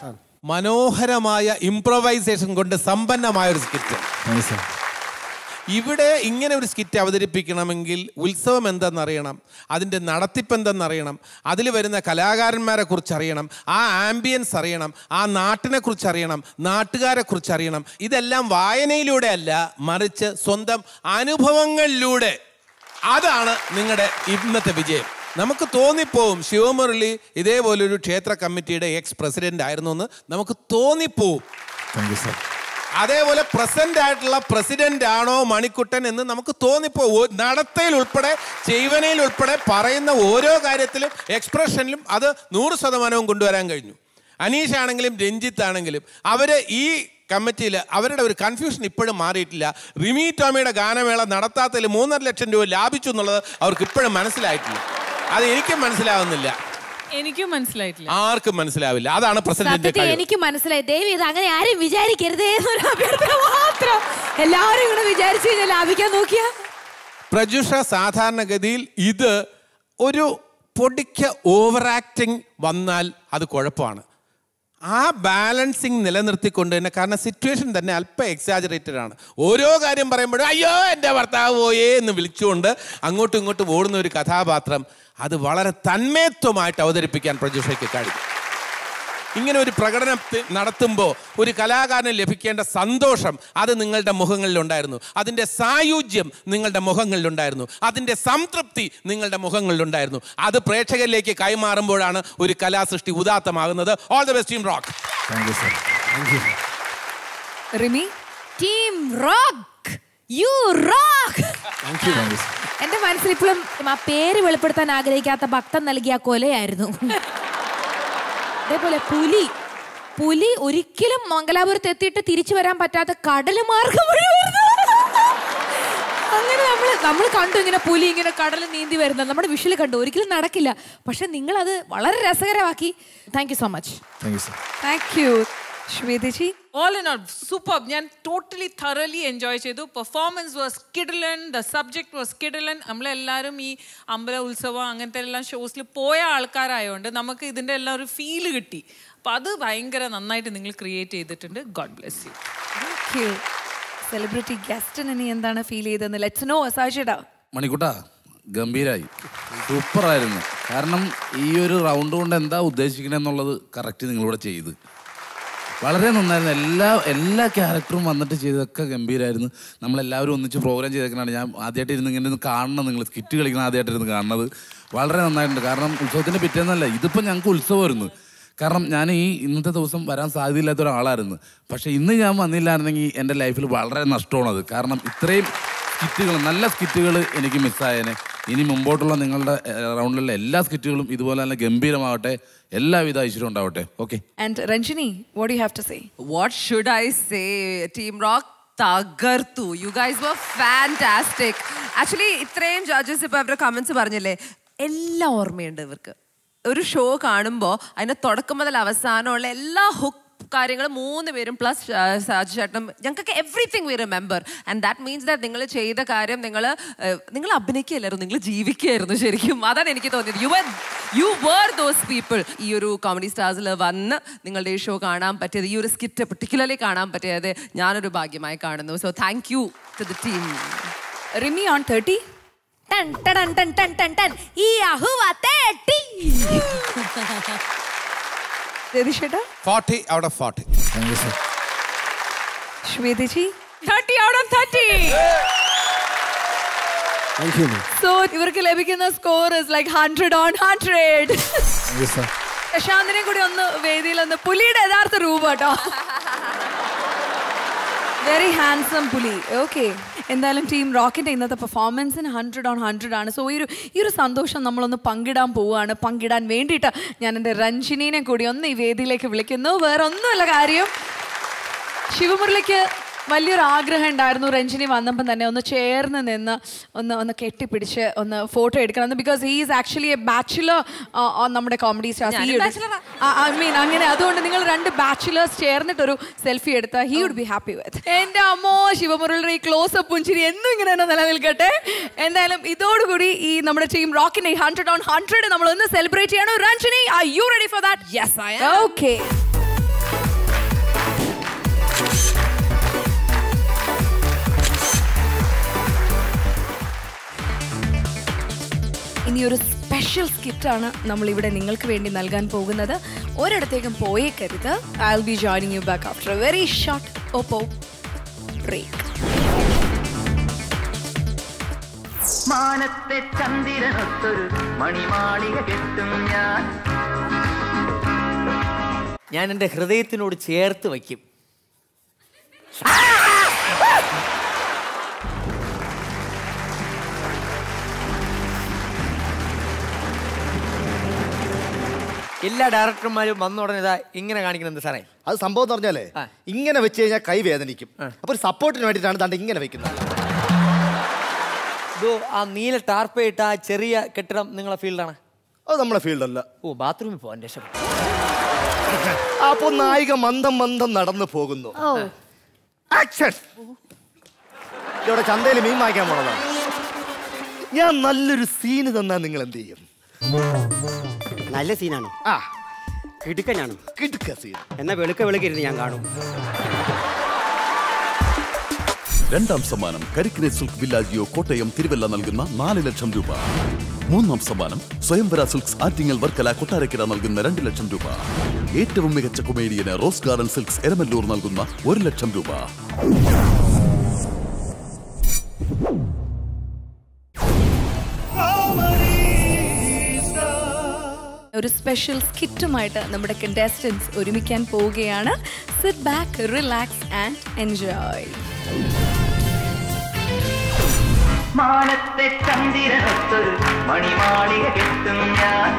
മനോഹരമായ ഇംപ്രവൈസേഷൻ കൊണ്ട് സമ്പന്നമായ ഒരു സ്കിറ്റ് ഇവിടെ ഇങ്ങനെ ഒരു സ്കിറ്റ് അവതരിപ്പിക്കണമെങ്കിൽ ഉത്സവം എന്തെന്നറിയണം അതിൻ്റെ നടത്തിപ്പ് എന്തെന്നറിയണം അതിൽ വരുന്ന കലാകാരന്മാരെ കുറിച്ച് അറിയണം ആ ആംബിയൻസ് അറിയണം ആ നാട്ടിനെ കുറിച്ച് അറിയണം നാട്ടുകാരെ കുറിച്ച് അറിയണം ഇതെല്ലാം വായനയിലൂടെ അല്ല മറിച്ച് സ്വന്തം അനുഭവങ്ങളിലൂടെ അതാണ് നിങ്ങളുടെ ഇന്നത്തെ വിജയം നമുക്ക് തോന്നിപ്പോവും ശിവമുരളി ഇതേപോലൊരു ക്ഷേത്ര കമ്മിറ്റിയുടെ എക്സ് പ്രസിഡന്റ് ആയിരുന്നു എന്ന് നമുക്ക് തോന്നിപ്പോവും താങ്ക് യു സാർ അതേപോലെ പ്രസന്റ് ആയിട്ടുള്ള പ്രസിഡന്റ് ആണോ മണിക്കുട്ടൻ എന്ന് നമുക്ക് തോന്നിപ്പോ ഓ- നടത്തയിൽ ഉൾപ്പെടെ ചെയ്വനയിൽ ഉൾപ്പെടെ പറയുന്ന ഓരോ കാര്യത്തിലും എക്സ്പ്രഷനിലും അത് നൂറ് ശതമാനവും കൊണ്ടുവരാൻ കഴിഞ്ഞു അനീഷ് ആണെങ്കിലും രഞ്ജിത്ത് ആണെങ്കിലും അവര് ഈ കമ്മിറ്റിയിൽ അവരുടെ ഒരു കൺഫ്യൂഷൻ ഇപ്പോഴും മാറിയിട്ടില്ല റിമി ടോമിയുടെ ഗാനമേള നടത്താത്തതിൽ മൂന്നര ലക്ഷം രൂപ ലാഭിച്ചു എന്നുള്ളത് അവർക്ക് ഇപ്പോഴും മനസ്സിലായിട്ടില്ല അത് എനിക്കും മനസ്സിലാവുന്നില്ല എനിക്കും മനസ്സിലായിട്ടില്ല ആർക്കും മനസ്സിലാവില്ല അതാണ് പ്രസിഡന്റിന്റെ സത്യത്തിൽ കഴിവ് എനിക്ക് മനസ്സിലായി ദൈവം ഇത് അങ്ങനെ ആരും വിചാരിക്കരുതേ എന്നൊരു അഭ്യർത്ഥന മാത്രം എല്ലാവരും ഇങ്ങനെ വിചാരിച്ചു കഴിഞ്ഞാൽ ലാഭിക്കാൻ നോക്കിയാ പ്രജുഷ സാധാരണഗതിയിൽ ഇത് ഒരു പൊടിക്ക ഓവർ ആക്ടിങ് വന്നാൽ അത് കുഴപ്പമാണ് ആ ബാലൻസിങ് നിലനിർത്തിക്കൊണ്ട് തന്നെ കാരണം സിറ്റുവേഷൻ തന്നെ അല്പം എക്സാജറേറ്റഡ് ആണ് ഓരോ കാര്യം പറയുമ്പോഴും അയ്യോ എൻ്റെ ഭർത്താവ് പോയേ എന്ന് വിളിച്ചുകൊണ്ട് അങ്ങോട്ടും ഇങ്ങോട്ടും ഓടുന്ന ഒരു കഥാപാത്രം അത് വളരെ തന്മയത്വമായിട്ട് അവതരിപ്പിക്കാൻ പ്രജുഷയ്ക്ക് കഴിയും ഇങ്ങനെ ഒരു പ്രകടനം തി- നടത്തുമ്പോൾ ഒരു കലാകാരന് ലഭിക്കേണ്ട സന്തോഷം അത് നിങ്ങളുടെ മുഖങ്ങളിലുണ്ടായിരുന്നു അതിൻ്റെ സായുജ്യം നിങ്ങളുടെ മുഖങ്ങളിലുണ്ടായിരുന്നു അതിൻ്റെ സംതൃപ്തി നിങ്ങളുടെ മുഖങ്ങളിലുണ്ടായിരുന്നു അത് പ്രേക്ഷകരിലേക്ക് കൈമാറുമ്പോഴാണ് ഒരു കലാസൃഷ്ടി ഉദാത്തമാകുന്നത് all the best team rock thank you sir thank you Rimi team rock you rock thank you thank you എന്റെ മനസ്സിൽ ഇപ്പോഴും ആ പേര് വെളിപ്പെടുത്താൻ ആഗ്രഹിക്കാത്ത ഭക്തൻ നൽകിയ ആ കൊലയായിരുന്നു അതേപോലെ പുലി പുലി ഒരിക്കലും മംഗലാപുരത്ത് എത്തിയിട്ട് തിരിച്ചു വരാൻ പറ്റാത്ത കടല് മാർഗം വഴി വരുന്നു. അങ്ങനെ നമ്മൾ നമ്മൾ കണ്ടു ഇങ്ങനെ പുലി ഇങ്ങനെ കടൽ നീന്തി വരുന്നത് നമ്മുടെ വിഷയിൽ കണ്ടു ഒരിക്കലും നടക്കില്ല പക്ഷെ നിങ്ങൾ അത് വളരെ രസകരമാക്കി thank you so much thank you sir thank you Shwetha ji all in all super ഞാൻ ടോട്ടലി thoroughly എൻജോയ് ചെയ്തു പെർഫോമൻസ് വാസ് കിഡിലൻ ദ സബ്ജക്ട് വാസ് കിഡിലൻ നമ്മളെല്ലാവരും ഈ അമ്പല ഉത്സവം അങ്ങനത്തെ എല്ലാം ഷോസിൽ പോയ ആൾക്കാരായതുകൊണ്ട് നമുക്ക് ഇതിൻ്റെ എല്ലാം ഒരു ഫീല് കിട്ടി അപ്പം അത് ഭയങ്കര നന്നായിട്ട് നിങ്ങൾ ക്രിയേറ്റ് ചെയ്തിട്ടുണ്ട് God bless you thank you celebrity ഗസ്റ്റിന് ഇനി എന്താണ് ഫീൽ ചെയ്തതെന്ന് ലെറ്റ്സ് നോ അസാഷിടാ മണിക്കുട്ട ഗംഭീരായി സൂപ്പറായിരുന്നു കാരണം ഈ ഒരു റൗണ്ട് കൊണ്ട് എന്താ ഉദ്ദേശിക്കണെന്നുള്ളത് കറക്റ്റ് നിങ്ങളിവിടെ ചെയ്ത് വളരെ നന്നായിരുന്നു എല്ലാ എല്ലാ ക്യാരക്ടറും വന്നിട്ട് ചെയ്തതൊക്കെ ഗംഭീരമായിരുന്നു നമ്മളെല്ലാവരും ഒന്നിച്ച് പ്രോഗ്രാം ചെയ്തേക്കണാണ് ഞാൻ ആദ്യമായിട്ട് ഇരുന്ന് ഇങ്ങനെ ഇരുന്ന് കാണണം നിങ്ങൾ സ്കിറ്റ് കളിക്കണം ആദ്യമായിട്ട് ഇരുന്ന് കാണുന്നത് വളരെ നന്നായിട്ടുണ്ട് കാരണം ഉത്സവത്തിൻ്റെ പിറ്റേന്നല്ല ഇതിപ്പോൾ ഞങ്ങൾക്ക് ഉത്സവമായിരുന്നു കാരണം ഞാൻ ഈ ഇന്നത്തെ ദിവസം വരാൻ സാധ്യതയില്ലാത്ത ഒരാളായിരുന്നു പക്ഷേ ഇന്ന് ഞാൻ വന്നില്ലായിരുന്നെങ്കിൽ എൻ്റെ ലൈഫിൽ വളരെ നഷ്ടമാണത് കാരണം ഇത്രയും സ്കിറ്റുകൾ നല്ല സ്കിറ്റുകൾ എനിക്ക് മിസ്സായേനെ ഇനി മുമ്പോട്ടുള്ള നിങ്ങളുടെ റൗണ്ടിലുള്ള എല്ലാ സ്കിറ്റുകളും ഇതുപോലെ തന്നെ ഗംഭീരമാവട്ടെ എല്ലാവിധ ഐശ്വര്യം ഉണ്ടാവട്ടെ okay and Ranjini what you have to say What should I say? Team Rock തകർത്തു you guys were fantastic actually ഇത്രയും ജഡ്ജസ് ഇപ്പൊ അവരുടെ കമന്റ്സ് പറഞ്ഞില്ലേ എല്ലാം ഓർമ്മയുണ്ട് ഇവർക്ക് ഒരു ഷോ കാണുമ്പോൾ അതിന്റെ തുടക്കം മുതൽ അവസാനമുള്ള എല്ലാ ഹുക്ക് കാര്യങ്ങളും മൂന്ന് പേരും പ്ലസ് സാജു ചേട്ടനും ഞങ്ങൾക്ക് everything we remember and that means that നിങ്ങൾ ചെയ്ത കാര്യം നിങ്ങൾ നിങ്ങൾ അഭിനയിക്കുകയല്ലായിരുന്നു നിങ്ങൾ ജീവിക്കുകയായിരുന്നു ശരിക്കും അതാണ് എനിക്ക് തോന്നിയത് you were you were those people ഈ ഒരു കോമഡി സ്റ്റാർസിൽ വന്ന് നിങ്ങളുടെ ഈ ഷോ കാണാൻ പറ്റിയത് ഈ ഒരു സ്കിറ്റ് പെർട്ടിക്കുലർലി കാണാൻ പറ്റിയത് ഞാനൊരു ഭാഗ്യമായി കാണുന്നു so thank you to the team Rimi on thirty ton ടടൻ ton ton ton ton ഈ അഹുവ തേട്ടി രതിഷേട്ടാ forty out of forty thank you sir ശ്വേതജി thirty out of thirty thank you so ഇവർക്ക് ലഭിക്കുന്ന score is like hundred on hundred thank you sir പ്രശാന്തിനെ കൂടി ഒന്ന് വേദിയിൽ ഒന്ന് പുലിയുടെ യഥാർത്ഥ രൂപം കേട്ടോ വെരി ഹാൻസം പുലി ഓക്കെ എന്തായാലും ടീം റോക്കിന്റെ ഇന്നത്തെ പെർഫോമൻസിന് ഹൺഡ്രഡ് ഓൺ ഹൺഡ്രഡ് ആണ് സോ ഈ ഒരു ഈ ഒരു സന്തോഷം നമ്മളൊന്ന് പങ്കിടാൻ പോവുകയാണ് പങ്കിടാൻ വേണ്ടിയിട്ട് ഞാൻ എൻ്റെ രഞ്ജിനീനെ കൂടി ഒന്ന് ഈ വേദിയിലേക്ക് വിളിക്കുന്നു വേറെ ഒന്നുമല്ല കാര്യം ശിവമുരളിക്ക് വലിയൊരു ആഗ്രഹം ഉണ്ടായിരുന്നു രഞ്ജിനി വന്നപ്പം തന്നെ ഒന്ന് ചേർന്ന് നിന്ന് ഒന്ന് ഒന്ന് കെട്ടിപ്പിടിച്ച് ഒന്ന് ഫോട്ടോ എടുക്കണം because he is actually a bachelor നമ്മുടെ കോമഡി ഞാനും bachelor ഐ മീൻ അങ്ങനെ അതുകൊണ്ട് നിങ്ങൾ രണ്ട് ബാച്ചുലേഴ്സ് ചേർന്നിട്ടൊരു സെൽഫി എടുത്താൽ he would be happy with എന്റെ അമ്മോ ശിവമുരളിയുടെ ഈ ക്ലോസ് അപ്പ് പുഞ്ചിരി എന്നും ഇങ്ങനെ തന്നെ നിലനിൽക്കട്ടെ എന്തായാലും ഇതോടുകൂടി ഈ നമ്മുടെ ടീം റോക്കിന്റെ ഹൺഡ്രഡ് ഓൺ ഹൺഡ്രഡ് നമ്മൾ ഒന്ന് സെലിബ്രേറ്റ് ചെയ്യണം Ranjini I you ready for that yes I okay ഇനി ഒരു സ്പെഷ്യൽ സ്കിറ്റാണ് നമ്മൾ ഇവിടെ നിങ്ങൾക്ക് വേണ്ടി നൽകാൻ പോകുന്നത് ഒരിടത്തേക്കും പോയേക്കരുത് I will be joining you back after a very short Oppo break മാനത്തെ ചന്ദ്രനൊത്തൊരു മണിമാളിക കെട്ടും ഞാൻ ഞാൻ എൻ്റെ ഹൃദയത്തിനോട് ചേർത്ത് വയ്ക്കും എല്ലാ ഡയറക്ടർമാരും വന്ന ഉടനെ ഇതാ ഇങ്ങനെ കാണിക്കുന്നത് സാറേ അത് സംഭവം എന്ന് പറഞ്ഞാലേ ഇങ്ങനെ വെച്ച് കഴിഞ്ഞാൽ കൈ വേദനിക്കും അപ്പൊ ഒരു സപ്പോർട്ടിന് വേണ്ടിയിട്ടാണ് ദാണ്ട് ഇങ്ങനെ വെക്കുന്നത് ഇതോ ആ നീല ടാർപ്പയിട്ട ആ ചെറിയ കെട്ടിടം നിങ്ങളെ ഫീൽഡാണ് അത് നമ്മളെ ഫീൽഡല്ല ഓ ബാത്റൂമിൽ പോകാൻ രക്ഷപ്പെട്ടു അപ്പൊ നായിക മന്ദം മന്ദം നടന്നു പോകുന്നു ആക്ഷൻ ഇവിടെ ചന്തയിൽ മീൻ വാങ്ങിക്കാൻ പോണതാണ് ഞാൻ നല്ലൊരു സീന് തന്നാ നിങ്ങൾ എന്ത് ചെയ്യും നല്ല സീനാണ് ആ കിടുക്കനാണ് കിടുക്ക സീൻ എന്നാ വെളുക്ക വെളുക്കിരുന്ന് ഞാൻ കാണും രണ്ടാം സമ്മാനം കരിക്കിനെ സിൽക്ക് വില്ലാജിയോ കോട്ടയം തിരുവല്ല നൽകുന്ന നാല് ലക്ഷം രൂപ മൂന്നാം സമ്മാനം സ്വയംവര സിൽക്സ് ആറ്റിങ്ങൽ വർക്കല കൊട്ടാരക്കര നൽകുന്ന രണ്ട് ലക്ഷം രൂപ ഏറ്റവും മികച്ച കൊമേഡിയന് റോസ് ഗാർഡൻ സിൽക്സ് എരമല്ലൂർ നൽകുന്ന ഒരു ലക്ഷം രൂപ ഒരു സ്പെഷ്യൽ സ്കിറ്റുമായിട്ട് നമ്മുടെ കണ്ടസ്റ്റൻസ് ഒരുമിക്കാൻ പോവുകയാണ് sit back relax and enjoy മാനത്തെ ചന്ദ്രനൊത്തൊരു മണിമാളിക കെട്ടും ഞാൻ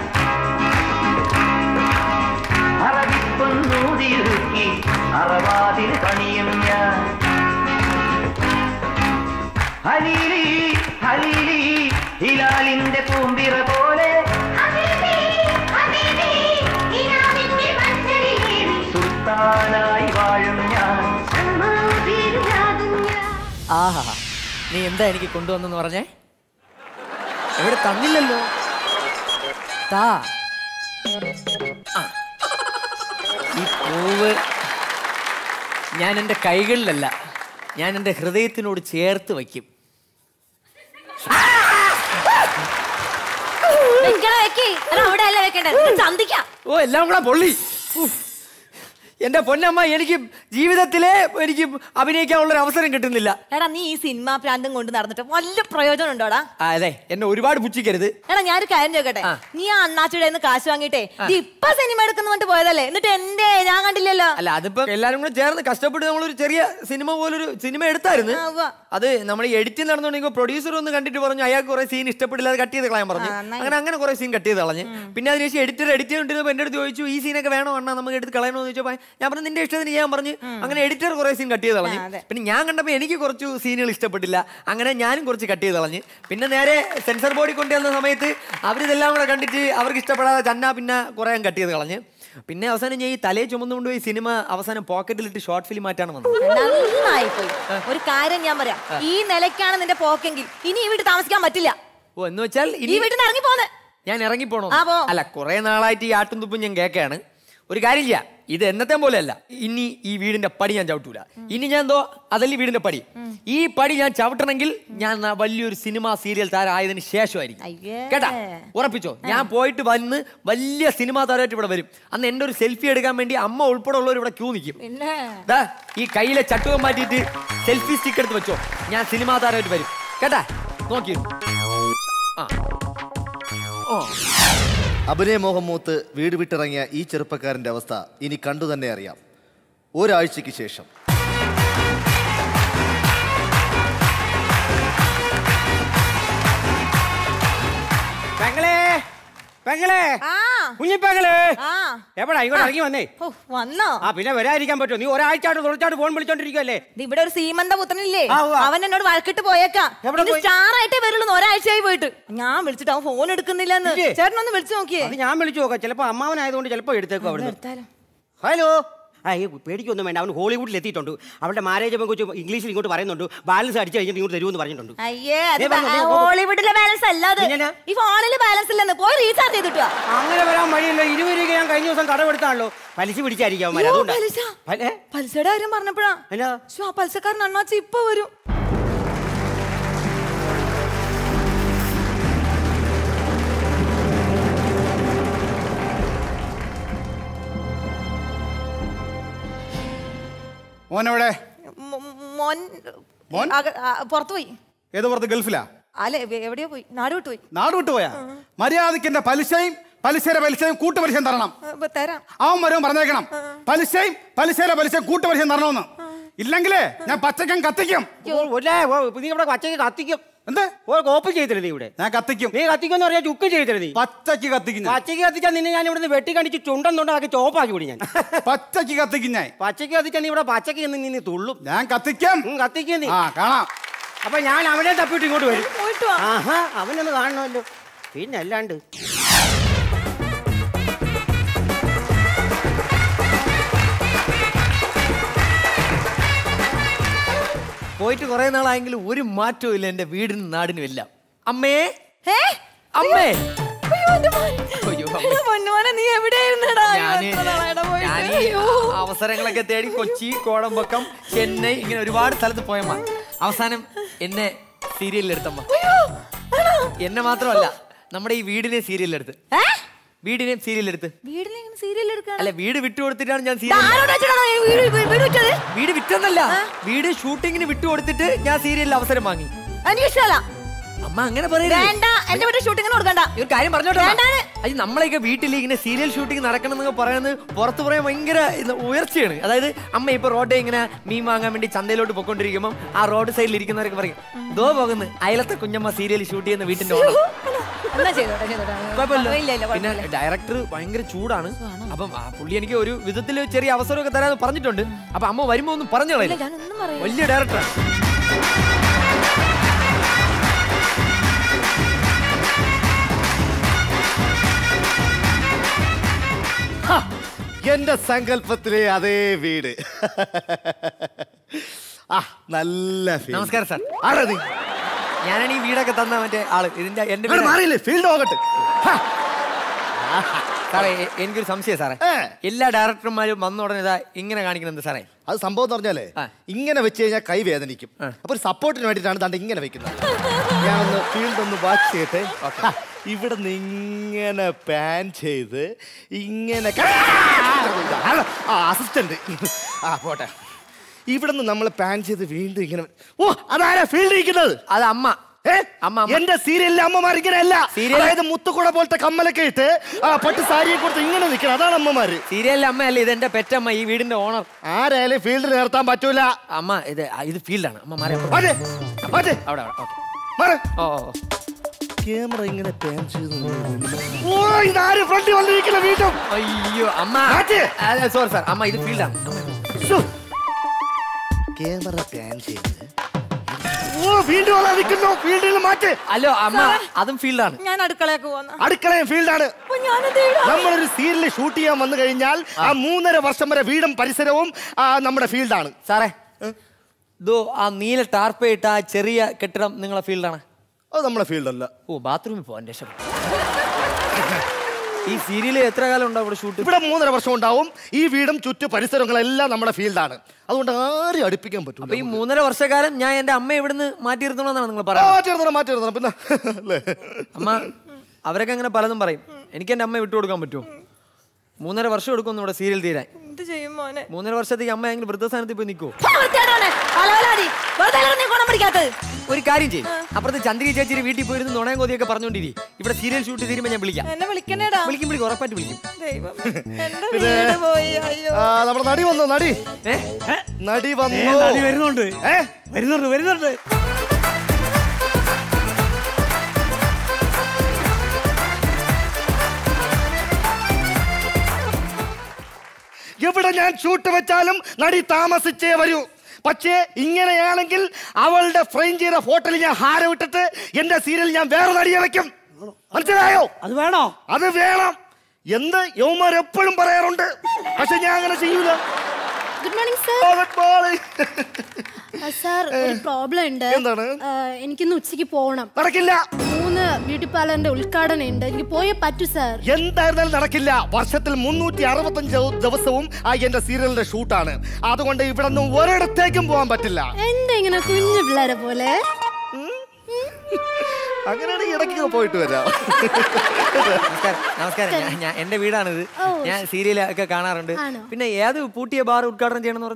അറവിപ്പൊന്നൂതിരുക്കി അറവാതിൽ പണിയും ഞാൻ ഹലീലി ഹലീലി ഹിലാലിന്റെ പൂമ്പിറ പോലെ സുൽത്താനായി വാഴും ഞാൻ ആഹാ നീ എന്താ എനിക്ക് കൊണ്ടുവന്നെന്ന് പറഞ്ഞേ എവിടെ തന്നില്ലല്ലോ താ ആ. ഈ പൂവ് ഞാൻ എൻ്റെ കൈകളിലല്ല ഞാൻ എൻ്റെ ഹൃദയത്തിനോട് ചേർത്ത് വയ്ക്കും വെക്കണ വെക്കി അവിടെ അല്ല വെക്കണ്ടേ ചന്തിക്കാം ഓ എല്ലാം കൂടെ പൊള്ളി ഉഫ്. എന്റെ പൊന്നമ്മ എനിക്ക് ജീവിതത്തിലെ എനിക്ക് അഭിനയിക്കാനുള്ള ഒരു അവസരം കിട്ടുന്നില്ല എടാ നീ ഈ സിനിമാ പ്രാന്തം കൊണ്ട് നടന്നിട്ട് വല്ല പ്രയോജനം ഉണ്ടോടാ ആ, അതെ എന്നെ ഒരുപാട് പുച്ഛിക്കരുത് എടാ ഞാനൊരു കാര്യം ചോദിക്കട്ടെ നീ ആ അണ്ണാച്ചിയുടെ നിന്ന് കാശ് വാങ്ങിയിട്ടേ നീ ഇപ്പൊ സിനിമ എടുക്കുന്ന പറഞ്ഞിട്ട് പോയതല്ലേ എന്നിട്ട് എന്തേ ഞാൻ കണ്ടില്ലല്ലോ അല്ല അതിപ്പോ എല്ലാരും കൂടെ ചേർന്ന് കഷ്ടപ്പെട്ട് നമ്മളൊരു ചെറിയ സിനിമ പോലൊരു സിനിമ എടുത്തായിരുന്നു അത് നമ്മൾ എഡിറ്റിംഗ് നടന്നുകൊണ്ടെങ്കിൽ പ്രൊഡ്യൂസർ ഒന്ന് കണ്ടിട്ട് പറഞ്ഞു അയാൾക്ക് കുറെ സീൻ ഇഷ്ടപ്പെട്ടില്ല അത് കട്ട് ചെയ്ത് കളയാൻ പറഞ്ഞു അങ്ങനെ അങ്ങനെ കുറെ സീൻ കട്ട് ചെയ്ത് കളഞ്ഞ് പിന്നെ അതിനുശേഷം എഡിറ്റർ എഡിറ്റ് ചെയ്തിട്ട് എന്റെ അടുത്ത് ചോദിച്ചു ഈ സീനൊക്കെ വേണോ അണ്ണാ നമുക്ക് എടുത്ത് കളയണമെന്ന് ചോദിച്ചപ്പോൾ ഞാൻ പറഞ്ഞു നിന്റെ ഇഷ്ടത്തിന് ചെയ്യാൻ പറഞ്ഞു അങ്ങനെ എഡിറ്റർ കുറെ സീൻ കട്ട് ചെയ്ത് കളഞ്ഞു പിന്നെ ഞാൻ കണ്ടപ്പോൾ എനിക്ക് കുറച്ച് സീനുകൾ ഇഷ്ടപ്പെട്ടില്ല അങ്ങനെ ഞാനും കുറച്ച് കട്ട് ചെയ്ത് കളഞ്ഞ് പിന്നെ നേരെ സെൻസർ ബോർഡിൽ കൊണ്ടുവന്ന സമയത്ത് അവരിതെല്ലാം കൂടെ കണ്ടിട്ട് അവർക്ക് ഇഷ്ടപ്പെടാതെ ചന്ന പിന്നെ കുറെ കട്ട് ചെയ്ത് കളഞ്ഞ് പിന്നെ അവസാനം ഞാൻ ഈ തലയെ ചുമന്നുകൊണ്ട് പോയി സിനിമ അവസാനം പോക്കറ്റിലിട്ട് ഷോർട്ട് ഫിലിം ആയിട്ടാണ് വന്നത് നന്നായി പോയി ഒരു കാര്യം ഞാൻ പറയാം ഈ നിലയ്ക്കാണ് നിന്റെ പോക്കെങ്കിൽ ഇനി ഈ വീട്ടിൽ താമസിക്കാൻ പറ്റില്ല ഓ എന്ന് വെച്ചാൽ ഈ ഇനി വീട്ടിൽ നിന്ന് ഇറങ്ങി പോന്നെ ഞാൻ ഇറങ്ങിപ്പോണോ ആ, പോ. അല്ല കുറെ നാളായിട്ട് ഈ ആട്ടും തുപ്പും ഞാൻ കേൾക്കാണ് ഒരു കാര്യം ചെയ്യാം ഇത് എന്നത്തെ പോലെയല്ല ഇനി ഈ വീടിന്റെ പടി ഞാൻ ചവിട്ടൂല ഇനി ഞാൻ എന്തോ അതല്ല ഈ വീടിന്റെ പടി ഈ പടി ഞാൻ ചവിട്ടണമെങ്കിൽ ഞാൻ ന- വലിയൊരു സിനിമ സീരിയൽ താരം ആയതിനു ശേഷമായിരിക്കും കേട്ടാ ഉറപ്പിച്ചോ ഞാൻ പോയിട്ട് വന്ന് വലിയ സിനിമാ താരമായിട്ട് ഇവിടെ വരും അന്ന് എന്റെ ഒരു സെൽഫി എടുക്കാൻ വേണ്ടി അമ്മ ഉൾപ്പെടെ ഉള്ളവർ ഇവിടെ ക്യൂ നിൽക്കും പിന്നെ ദാ ഈ കയ്യിലെ ചട്ടുകം മാറ്റിയിട്ട് സെൽഫി സ്റ്റിക്ക് എടുത്ത് വെച്ചോ ഞാൻ സിനിമാ താരമായിട്ട് വരും കേട്ടാ നോക്കി ആ ഓ അഭിനയമോഹം മൂത്ത് വീട് വിട്ടിറങ്ങിയ ഈ ചെറുപ്പക്കാരന്റെ അവസ്ഥ ഇനി കണ്ടു തന്നെ അറിയാം ഒരാഴ്ചയ്ക്ക് ശേഷം പെങ്ങളെ പെങ്ങളെ കുഞ്ഞിപ്പെങ്ങളെ എവിടാ ഇങ്ങോട്ട് ഇറങ്ങി വന്നേ വന്നോ ആ പിന്നെ വരാതിരിക്കാൻ പറ്റുമോ നീ ഒരാഴ്ചയായിട്ട് തുടർച്ചയായിട്ട് ഫോൺ വിളിച്ചോണ്ടിരിക്കുവല്ലേ ഇത് ഇവിടെ ഒരു സീമന്ത പുത്രനില്ലേ ആ, ഉവ്വ. അവൻ എന്നോട് വഴക്കിട്ട് പോയേക്കാം എവിടെ പോയി? സ്റ്റാർ ആയിട്ടേ വരുള്ളൂ ഒരാഴ്ചയായി പോയിട്ട് ഞാൻ വിളിച്ചിട്ട് അവൻ ഫോൺ എടുക്കുന്നില്ലെന്ന് ഇല്ലേ? ചേട്ടനൊന്ന് വിളിച്ചു നോക്കിയേ അത് ഞാൻ വിളിച്ചു നോക്കാം ചിലപ്പോ അമ്മാവനായതുകൊണ്ട് ചിലപ്പോ എടുത്തേക്കും അവിടെ ഹലോ ആ ഈ പേടിക്കൊന്നും വേണ്ട അവൻ ഹോളിവുഡിൽ എത്തിയിട്ടുണ്ട് അവരുടെ മാരേജ് കുറിച്ച് ഇംഗ്ലീഷിൽ ഇങ്ങോട്ട് പറയുന്നുണ്ട് ബാലൻസ് അടിച്ചു കഴിഞ്ഞിട്ട് ഇങ്ങോട്ട് തരുമെന്ന് പറഞ്ഞിട്ടുണ്ട് അയ്യേ അത് ദേ വന്നു, ദേ വന്നു. ഹോളിവുഡിലെ ബാലൻസ് അല്ലാതെ ഈ ഫോണില് ബാലൻസ് ഇല്ലെന്ന് പോയി റീചാർജ് ചെയ്തിട്ടോ അങ്ങനെ വരാൻ വഴിയില്ല ഇരുപത് രൂപ ഞാൻ കഴിഞ്ഞ ദിവസം കടമെടുത്താണല്ലോ പലിശ പിടിച്ചായിരിക്കും അവന്മാർ അതുകൊണ്ടാ പലിശ പല- ഏ? പലിശയുടെ കാര്യം പറഞ്ഞപ്പോഴാ എന്നാ? ശ്ശോ, ആ പലിശക്കാരൻ അണ്ണാച്ചി ഇപ്പൊ വരും മോനെവിടെ മോൻ മോൻ? അക- ആ, പുറത്ത് പോയി ഏത് പുറത്ത് ഗൾഫിലാ അല്ലെ എവിടെയോ പോയി നാട് വിട്ടു പോയി നാട് വിട്ടു പോയാ മര്യാദയ്ക്ക് എന്റെ പലിശയും പലിശയുടെ പലിശയും കൂട്ടുപലിശയും തരണം ഇപ്പൊ തരാം അവൻ വരും പറഞ്ഞേക്കണം പലിശയും പലിശയുടെ പലിശയും കൂട്ടുപലിശയും തരണമെന്ന് ഇല്ലെങ്കിലേ ഞാൻ പച്ചക്കം കത്തിക്കും ഓ, ഒരേ, ഓ, നീ ഇവിടെ പച്ചക്ക് കത്തിക്കും എന്ത് ഓ കോപ്പ് ചെയ്തില്ല നീ ഇവിടെ ഞാൻ കത്തിക്കും നീ കത്തിക്കുമെന്ന് പറയാ ചുക്ക് ചെയ്തില്ല നീ പച്ചക്ക് കത്തിക്കും ഞാൻ. പച്ചക്ക് കത്തിച്ചാൽ നിന്നെ ഞാൻ ഇവിടുന്ന് വെട്ടി കണ്ടിച്ച് ചുണ്ടൻ തൊണ്ടാക്കി ചോപ്പാക്കി വിടും ഞാൻ പച്ചക്ക് കത്തിക്കും ഞാൻ പച്ചക്ക് കത്തിച്ചാൽ നീ ഇവിടെ പച്ചക്ക് നിന്ന് നിന്ന് തുള്ളും ഞാൻ കത്തിക്കും ഉം, കത്തിക്കും നീ ആ കാണാം അപ്പൊ ഞാൻ അവനെ തപ്പിട്ട് ഇങ്ങോട്ട് വരും ആഹാ അവനൊന്ന് കാണണമല്ലോ പിന്നെ അല്ലാണ്ട് പോയിട്ട് കുറെ നാളായെങ്കിലും ഒരു മാറ്റവും ഇല്ല എന്റെ വീടിനും നാടിനും എല്ലാം അമ്മേ അമ്മേ അയ്യോ, അമ്മേ. പൊന്നുമോനെ നീ എവിടെയായിരുന്നടാ ഞാന് എത്ര നാളായിടാ പോയിട്ട്? ഞാനീ അയ്യോ. അവസരങ്ങളൊക്കെ തേടി കൊച്ചി കോടമ്പക്കം ചെന്നൈ ഇങ്ങനെ ഒരുപാട് സ്ഥലത്ത് പോയമ്മ അവസാനം എന്നെ സീരിയലിലെടുത്തമ്മ എന്നെ മാത്രമല്ല നമ്മുടെ ഈ വീടിനെ സീരിയലിലെടുത്ത് വീടിനെ സീരിയലെടുത്ത് വീട്ടിൽ ഇങ്ങനെ സീരിയൽ എടുക്കാൻ അല്ല വീട് വിട്ടുകൊടുത്തിട്ടാണ് ഞാൻ ആരോടാ ചേട്ടാ ഈ വീട് വീട് വീട് വെച്ചത് വീട് വിറ്റെന്നല്ല വീട് ഷൂട്ടിങ്ങിന് വിട്ടുകൊടുത്തിട്ട് ഞാൻ സീരിയലിൽ അവസരം വാങ്ങി എനിക്ക് ഇഷ്ടമല്ല അമ്മ അങ്ങനെ പറയരുത് വേണ്ട എന്റെ വീട്ടിൽ ഷൂട്ടിങ്ങിന് കൊടുക്കണ്ട ഒരു കാര്യം പറഞ്ഞോട്ടെ വേണ്ടാന്ന്. അത് നമ്മളെയൊക്കെ വീട്ടിൽ ഇങ്ങനെ സീരിയൽ ഷൂട്ടിംഗ് നടക്കണം എന്നൊക്കെ പറയുന്നത് പുറത്ത് പറയാൻ ഭയങ്കര ഇത് ഉയർച്ചയാണ് അതായത് അമ്മ ഇപ്പൊ റോഡിൽ ഇങ്ങനെ മീൻ വാങ്ങാൻ വേണ്ടി ചന്തയിലോട്ട് പൊക്കോണ്ടിരിക്കുമ്പോൾ ആ റോഡ് സൈഡിൽ ഇരിക്കുന്നവരൊക്കെ പറയും ദോ പോകുന്നു അയലത്തെ കുഞ്ഞമ്മ സീരിയൽ ഷൂട്ട് ചെയ്യുന്ന വീട്ടിന്റെ ഓണം എന്നാ ചെയ്തോട്ടെ ചെയ്തോട്ടെ കുഴപ്പമില്ല ഇല്ല ഇല്ല പിന്നെ കുഴപ്പമില്ല ഡയറക്ടർ ഭയങ്കര ചൂടാണ് അപ്പം ആ പുള്ളി എനിക്ക് ഒരു വിധത്തിൽ ചെറിയ അവസരമൊക്കെ തരാന്ന് പറഞ്ഞിട്ടുണ്ട് അപ്പൊ അമ്മ വരുമ്പോ ഒന്നും പറഞ്ഞു ഇല്ല, കളയില്ല ഞാനൊന്നും പറയാം വലിയ ഡയറക്ടറാണ് എന്റെ സങ്കല്പത്തിലെ അതേ വീട് ആ നല്ല feel. നമസ്കാരം സാർ ആരാ നീ ഞാനാണ് ഈ വീടൊക്കെ തന്ന മറ്റേ ആള് ഇതിന്റെ എന്റെ അങ്ങോട്ട് മാറിയില്ലേ ഫീൽഡ് പോകട്ടെ സാറേ എ- എനിക്കൊരു സംശയം സാറേ എല്ലാ ഡയറക്ടർമാരും വന്ന ഉടനെ ഇതാ ഇങ്ങനെ കാണിക്കുന്നത് സാറേ അത് സംഭവം എന്ന് പറഞ്ഞാലേ ഇങ്ങനെ വെച്ച് കഴിഞ്ഞാൽ കൈ വേദനിക്കും അപ്പൊ ഒരു സപ്പോർട്ടിന് വേണ്ടിയിട്ടാണ് ദാണ്ട് ഇങ്ങനെ വെക്കുന്നത് ഞാനൊന്ന് ഫീൽഡ് ഒന്ന് വാച്ച് ചെയ്യട്ടെ ആ, ഇവിടെ നിന്ന് ഇങ്ങനെ പാൻ ചെയ്ത് ഇങ്ങനെ അസിസ്റ്റന്റ് ആ പോട്ടെ ഇവിടെ നിന്ന് നമ്മൾ പാൻ ചെയ്ത് വീണ്ടും ഇങ്ങനെ ഓ അതാരാ ഫീൽഡ് ഇരിക്കുന്നത് അത് അമ്മ ഏ? എന്റെ സീരിയലിലെ അമ്മമാർ ഇങ്ങനെയല്ല അതായത് മുത്തുകുട പോലത്തെ കമ്മലൊക്കെ ഇട്ട് ആ പട്ട് സാരിയെ കൊടുത്ത് ഇങ്ങനെ നിൽക്കണം അതാണ് അമ്മമാര് സീരിയലിലെ അമ്മയല്ല ഇത് എന്റെ പെറ്റമ്മ ഈ വീടിന്റെ ഓണർ ആരായാലും ഫീൽഡിൽ നിർത്താൻ പറ്റൂല അമ്മ ഇത് ആ, ഇത് ഫീൽഡാണ് അമ്മ മാറി മാറ്റ്, മാറ്റ്. അവിടെ അവിടെ ഓക്കെ മാറ്. ഓ ഓ, ഓ. ക്യാമറ ഇങ്ങനെ പാൻ ചെയ്ത് ഓ ഇതാര് ഫ്രണ്ടിൽ വന്നിരിക്കുന്ന വീണ്ടും അയ്യോ അമ്മ മാറ്റ്. സോറി സാർ അമ്മ ഇത് ഫീൽഡാണ് ക്യാമറ പാൻ ചെയ്ത് ഓ വീണ്ടും അതാ നിൽക്കുന്നു ഫീൽഡിൽ നിന്ന് മാറ്റ് അല്ലോ അമ്മ അതും ഫീൽഡാണ് ഞാൻ അടുക്കളയൊക്കെ പോന്ന അടുക്കളയും ഫീൽഡാണ് അപ്പൊ ഞാനെന്ത് ചെയ്യണം? നമ്മളൊരു സീരിയൽ ഷൂട്ട് ചെയ്യാൻ വന്നു കഴിഞ്ഞാൽ ആ മൂന്നര വർഷം വരെ വീടും പരിസരവും ആ, നമ്മുടെ ഫീൽഡാണ് സാറേ ഇതോ ആ നീല ടാർപ്പ ഇട്ട ആ ചെറിയ കെട്ടിടം നിങ്ങളെ ഫീൽഡാണ് അത് നമ്മുടെ ഫീൽഡല്ല ഓ ബാത്റൂമിൽ പോവാൻ രക്ഷപ്പെട്ടു ഈ സീരിയൽ എത്ര കാലം ഉണ്ടാവും ഇവിടെ ഷൂട്ട് ഇവിടെ മൂന്നര വർഷം ഉണ്ടാവും ഈ വീടും ചുറ്റു പരിസരങ്ങളെല്ലാം നമ്മുടെ ഫീൽഡാണ് അതുകൊണ്ട് ആരും അടുപ്പിക്കാൻ പറ്റൂല അപ്പൊ ഈ മൂന്നര വർഷക്കാലം ഞാൻ എന്റെ അമ്മ ഇവിടുന്ന് മാറ്റിയിരുത്തണമെന്നാണ് നിങ്ങൾ ആ, പറയുന്നത് മാറ്റിയിരുത്തണം മാറ്റിയിരുത്തണം പിന്നെ അല്ലേ അമ്മ അവരൊക്കെ അങ്ങനെ പലതും പറയും എനിക്ക് എന്റെ അമ്മയെ വിട്ടുകൊടുക്കാൻ പറ്റുമോ മൂന്നര വർഷം എടുക്കും ഇവിടെ സീരിയൽ തീരാൻ എന്ത് ചെയ്യും മോനെ മൂന്നര വർഷത്തേക്ക് അമ്മ എങ്ങനെ വൃദ്ധസ്ഥാനത്ത് പോയി നിൽക്കുമോ ആ, വൃത്തികെട്ടവനെ. അലവലാതി. വെറുതെ അല്ലടാ നീ ഗുണം പിടിക്കാത്തത് ഒരു കാര്യം ചെയ്യും അപ്പുറത്ത് ചന്ദ്രി ചേച്ചിയുടെ വീട്ടിൽ പോയിരുന്ന് നുണയും കൊതിയൊക്കെ പറഞ്ഞോണ്ടിരി ഇവിടെ സീരിയൽ ഷൂട്ട് തീരുമ്പോൾ ഞാൻ വിളിക്കാം എന്നെ വിളിക്കണേടാ വിളിക്കും വിളിക്കും ഉറപ്പായിട്ട് വിളിക്കും ദൈവം എന്റെ വീട് പോയി അയ്യോ ആ, നമ്മുടെ നടി വന്നു നടി നടി വന്നു നടി വരുന്നുണ്ട് ഏ വരുന്നുണ്ട് വരുന്നുണ്ട് എവിടെ ഞാൻ ഷൂട്ട് വെച്ചാലും നടി താമസിച്ചേ വരൂ പക്ഷേ ഇങ്ങനെയാണെങ്കിൽ അവളുടെ ഫ്രെയിം ചെയ്ത ഫോട്ടോയിൽ ഞാൻ ഹാര വിട്ടിട്ട് എന്റെ സീരിയൽ ഞാൻ വേറെ നടിയെ വെക്കും മനസ്സിലായോ അത് വേണോ അത് വേണം എന്ത് യൗമാർ എപ്പോഴും പറയാറുണ്ട് പക്ഷെ ഞാൻ അങ്ങനെ ചെയ്യൂല good morning sir good morning sir ഒരു പ്രോബ്ലം ഉണ്ട് എന്താണ്? ആ, എനിക്കിന്ന് ഉച്ചയ്ക്ക് പോകണം നടക്കില്ല മൂന്ന് ബ്യൂട്ടി പാർലറിന്റെ ഉദ്ഘാടനം ഉണ്ട് എനിക്ക് പോയേ പറ്റൂ സാർ എന്തായിരുന്നാലും നടക്കില്ല വർഷത്തിൽ മുന്നൂറ്റി അറുപത്തഞ്ച് ദിവസവും ആ എന്റെ സീരിയലിന്റെ ഷൂട്ടാണ് അതുകൊണ്ട് ഇവിടെ നിന്ന് ഒരിടത്തേക്കും പോകാൻ പറ്റില്ല എന്താ ഇങ്ങനെ കുഞ്ഞു പിള്ളേരെ പോലെ അങ്ങനെയാണെങ്കിൽ ഇടയ്ക്ക് പോയിട്ട് വരാം നമസ്കാരം നമസ്കാരം ഞാൻ- ഞാൻ എന്റെ വീടാണിത് ഓ. ഞാൻ സീരിയൽ ഒക്കെ കാണാറുണ്ട് ആണോ? പിന്നെ ഏത് പൂട്ടിയ ബാർ ഉദ്ഘാടനം ചെയ്യണമെന്ന് പറഞ്ഞ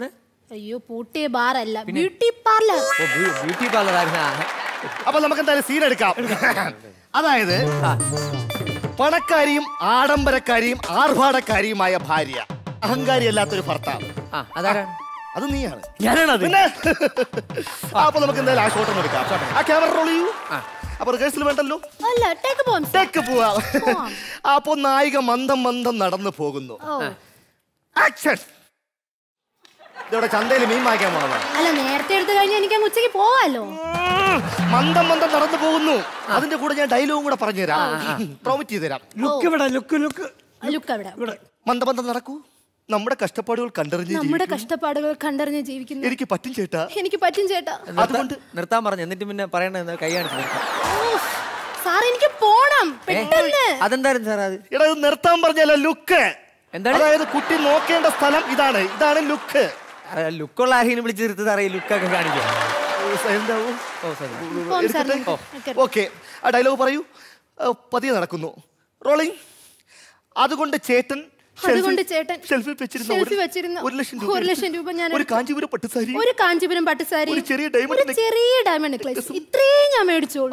അയ്യോ പൂട്ടിയ ബാർ അല്ല ബ്യൂട്ടി പാർലർ ബ്യൂട്ടി പാർലർ ആയിരുന്നു അപ്പൊ നമുക്ക് എന്തായാലും സീൻ എടുക്കാം അതായത് പണക്കാരിയും ആഡംബരക്കാരിയും ആർഭാടക്കാരിയുമായ ഭാര്യ അഹങ്കാരി അല്ലാത്തൊരു ഭർത്താവ് അതാരാണ് അത് നീയാണ് ഞാനാണത്. പിന്നെ ആ, അപ്പൊ നമുക്ക് എന്തായാലും ആ ഷോട്ട് എടുക്കാം ആ ക്യാമറ റോൾ ചെയ്യൂ അപ്പൊ റിഹേഴ്സൽ വേണ്ടല്ലോ അല്ല ടേക്ക് പോവാം ടേക്ക് പോവാം അപ്പൊ നായിക മന്ദം മന്ദം നടന്നു പോകുന്നു ഓ ആക്ഷൻ ഇതോടെ ചന്തയിൽ മീൻ വാങ്ങിക്കാൻ പോണതാ അല്ല നേരത്തെ എടുത്തു കഴിഞ്ഞാൽ എനിക്ക് അങ്ങ് ഉച്ചയ്ക്ക് പോവാലോ മന്ദം മന്ദം നടന്നു പോകുന്നു അതിന്റെ കൂടെ ഞാൻ ഡയലോഗും കൂടെ പറഞ്ഞു തരാം പ്രോമിറ്റ് ചെയ്ത് തരാം ലുക്ക് ഇവിടെ ലുക്ക് ലുക്ക് ലുക്ക് അവിടെ മന്ദം മന്ദം നടക്കൂ നമ്മുടെ കഷ്ടപ്പാടുകൾ കണ്ടറിഞ്ഞ് നമ്മുടെ ജീവിക്കൂ. കഷ്ടപ്പാടുകൾ കണ്ടറിഞ്ഞ് ജീവിക്കുന്നു എനിക്ക് പറ്റും ചേട്ടാ എനിക്ക് പറ്റും ചേട്ടാ അതുകൊണ്ട് നിർത്താൻ പറഞ്ഞു എന്നിട്ട് പിന്നെ പറയണ കൈ കാണിച്ചു നിർത്താം സാർ എനിക്ക് പോണം പെട്ടെന്ന് അതെന്തായിരുന്നു സാർ അത് എടാ ഇത് നിർത്താൻ പറഞ്ഞല്ല ലുക്ക് എന്താണ്? അതായത് കുട്ടി നോക്കേണ്ട സ്ഥലം ഇതാണ് ഇതാണ് ലുക്ക് ലുക്കുള്ള ആരെയും വിളിച്ച് നിർത്തി സാറേ ലുക്കൊക്കെ കാണിക്കാം എന്താവും ഓ സോറി പോം സാർ ഓക്കെ ആ ഡയലോഗ് പറയൂ ആ, പതിയെ നടക്കുന്നു റോളിംഗ് അതുകൊണ്ട് ചേട്ടൻ അതുകൊണ്ട് ചേട്ടൻ ഷെൽഫിൽ വെച്ചിരുന്ന ഷെൽഫിൽ ഒരു- വെച്ചിരുന്ന ഒരു ലക്ഷം രൂപ ഒരു എടുത്ത് ലക്ഷം രൂപ ഞാൻ ഒരു എടുത്തു. കാഞ്ചീപുരം പട്ടുസാരി ഒരു കാഞ്ചീപുരം പട്ടുസാരി ഒരു ചെറിയ diamond ഒരു ചെറിയ ഡയമണ്ട് നെക്ലസ് ഇത്രയും ഞാൻ മേടിച്ചോളൂ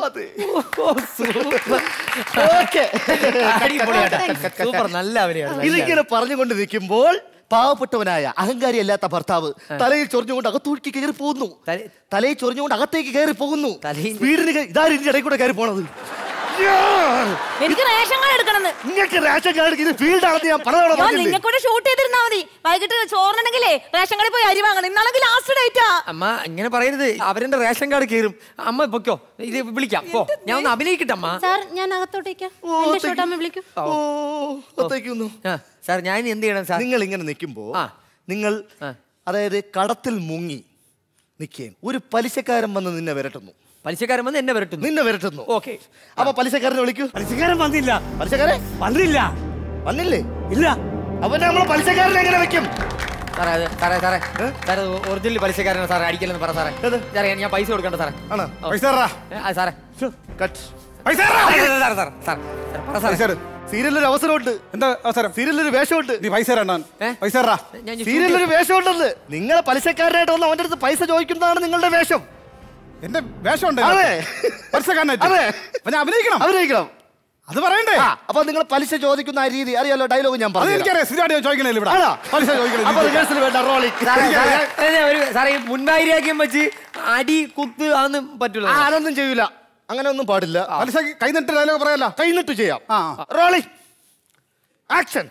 ഓക്കെ സൂപ്പർ നല്ല അവരെയാണ് ഇതിങ്ങനെ പറഞ്ഞുകൊണ്ട് നിൽക്കുമ്പോൾ പാവപ്പെട്ടവനായ അഹങ്കാരി അല്ലാത്ത ഭർത്താവ് തലയിൽ ചൊറിഞ്ഞുകൊണ്ട് അകത്തൂക്കി കയറി പോകുന്നു തലയിൽ ചൊറിഞ്ഞുകൊണ്ട് അകത്തേക്ക് കയറി പോകുന്നു വീടിന് ഇതാരും ഇതിന്റെ ഇടയിൽ കൂടെ കയറി പോണത് എനിക്ക് റേഷൻ കാർഡ് എടുക്കണമെന്ന് നിങ്ങൾക്ക് റേഷൻ കാർഡ് ഇത് ഫീൽഡാണെന്ന് ഞാൻ പലതവണ ഞാൻ പറഞ്ഞില്ലേ നിങ്ങൾക്ക് കൂടെ ഷൂട്ട് ചെയ്തിരുന്നാ മതി വൈകിട്ട് ചോറിനുണ്ടെങ്കിലേ റേഷൻ കടയിൽ പോയി അരി വാങ്ങണം ഇന്നാണെങ്കിൽ ലാസ്റ്റ് ഡേറ്റാ അമ്മ ഇങ്ങനെ പറയരുത് അവരുടെ റേഷൻ കാർഡ് കീറും അമ്മ പൊക്കോ ഇത് വിളിക്കാം പോ ഞാൻ ഒന്ന് അഭിനയിക്കട്ടെ അമ്മ സാർ ഞാൻ അകത്തോട്ടേക്ക് എന്റെ ഷോട്ടാമ്മ വിളിക്കൂ ഒത്തേക്കുന്നു സാർ ഞാൻ ഇനി എന്ത് ചെയ്യണം സാർ നിങ്ങൾ ഇങ്ങനെ നിൽക്കുമ്പോ നിങ്ങൾ അതായത് കടത്തിൽ മുങ്ങി നിൽക്കുകയും ഒരു പലിശക്കാരൻ വന്ന് നിന്നെ വിരട്ടുന്നു പലിശക്കാരൻ വന്ന് എന്നെ വിരട്ടുന്നു നിന്നെ വിരട്ടുന്നു ഓക്കെ അപ്പൊ പലിശക്കാരനെ വിളിക്കൂ പലിശക്കാരൻ വന്നില്ല പലിശക്കാരെ വന്നില്ല വന്നില്ലേ ഇല്ല അപ്പൊ നമ്മൾ പലിശക്കാരനെ എങ്ങനെ വെക്കും സാറേ അത് സാറേ സാറേ സാറേ ഒറിജിനൽ പലിശക്കാരനാണ് സാറേ അടിക്കലെന്ന് പറ സാറേ സാറേ ഞാൻ പൈസ കൊടുക്കണ്ട സാറേ ആണോ പൈസ സാറേ കട്ട് പൈസ സാറേ സാറേ സാറേ പറ സാറേ സീരിയലൊരു അവസരമുണ്ട് എന്താ അവസരം സീരിയലൊരു വേഷമുണ്ട് നീ പൈസ തരണ്ടാൻ പൈസ തരാ ഞാൻ സീരിയലൊരു വേഷമുണ്ടെന്ന് നിങ്ങളെ പലിശക്കാരനായിട്ട് വന്ന് അവന്റെ അടുത്ത് പൈസ ചോദിക്കുന്നതാണ് നിങ്ങളുടെ വേഷം എന്റെ വേഷം ഉണ്ട് അതെ പലിശക്കാരനായിട്ട് അതെ അപ്പൊ ഞാൻ അഭിനയിക്കണം അഭിനയിക്കണം അത് പറയണ്ടേ ആ, അപ്പൊ നിങ്ങൾ പലിശ ചോദിക്കുന്ന ആ രീതി അറിയാലോ ഡയലോഗ് ഞാൻ അത് പറഞ്ഞു എനിക്കറിയാം സ്ഥിരമായിട്ട് ചോദിക്കണേ ഇവിടെ ആണോ? പലിശ ചോദിക്കണേ അപ്പൊ റിഹേഴ്സൽ വേണ്ട റോളിംഗ് സാറേ, സാറേ, അതെ, ഒരു സാറേ ഈ മുൻപായിരിക്കും വെച്ച് അടി കുത്ത് അതൊന്നും പറ്റൂല ആ, അതൊന്നും ചെയ്യൂല അങ്ങനെ ഒന്നും പാടില്ല പലിശ കൈനിട്ട് ഡയലോഗ് പറയല്ല കൈന്നിട്ട് ചെയ്യാം ആ റോളിംഗ് ആക്ഷൻ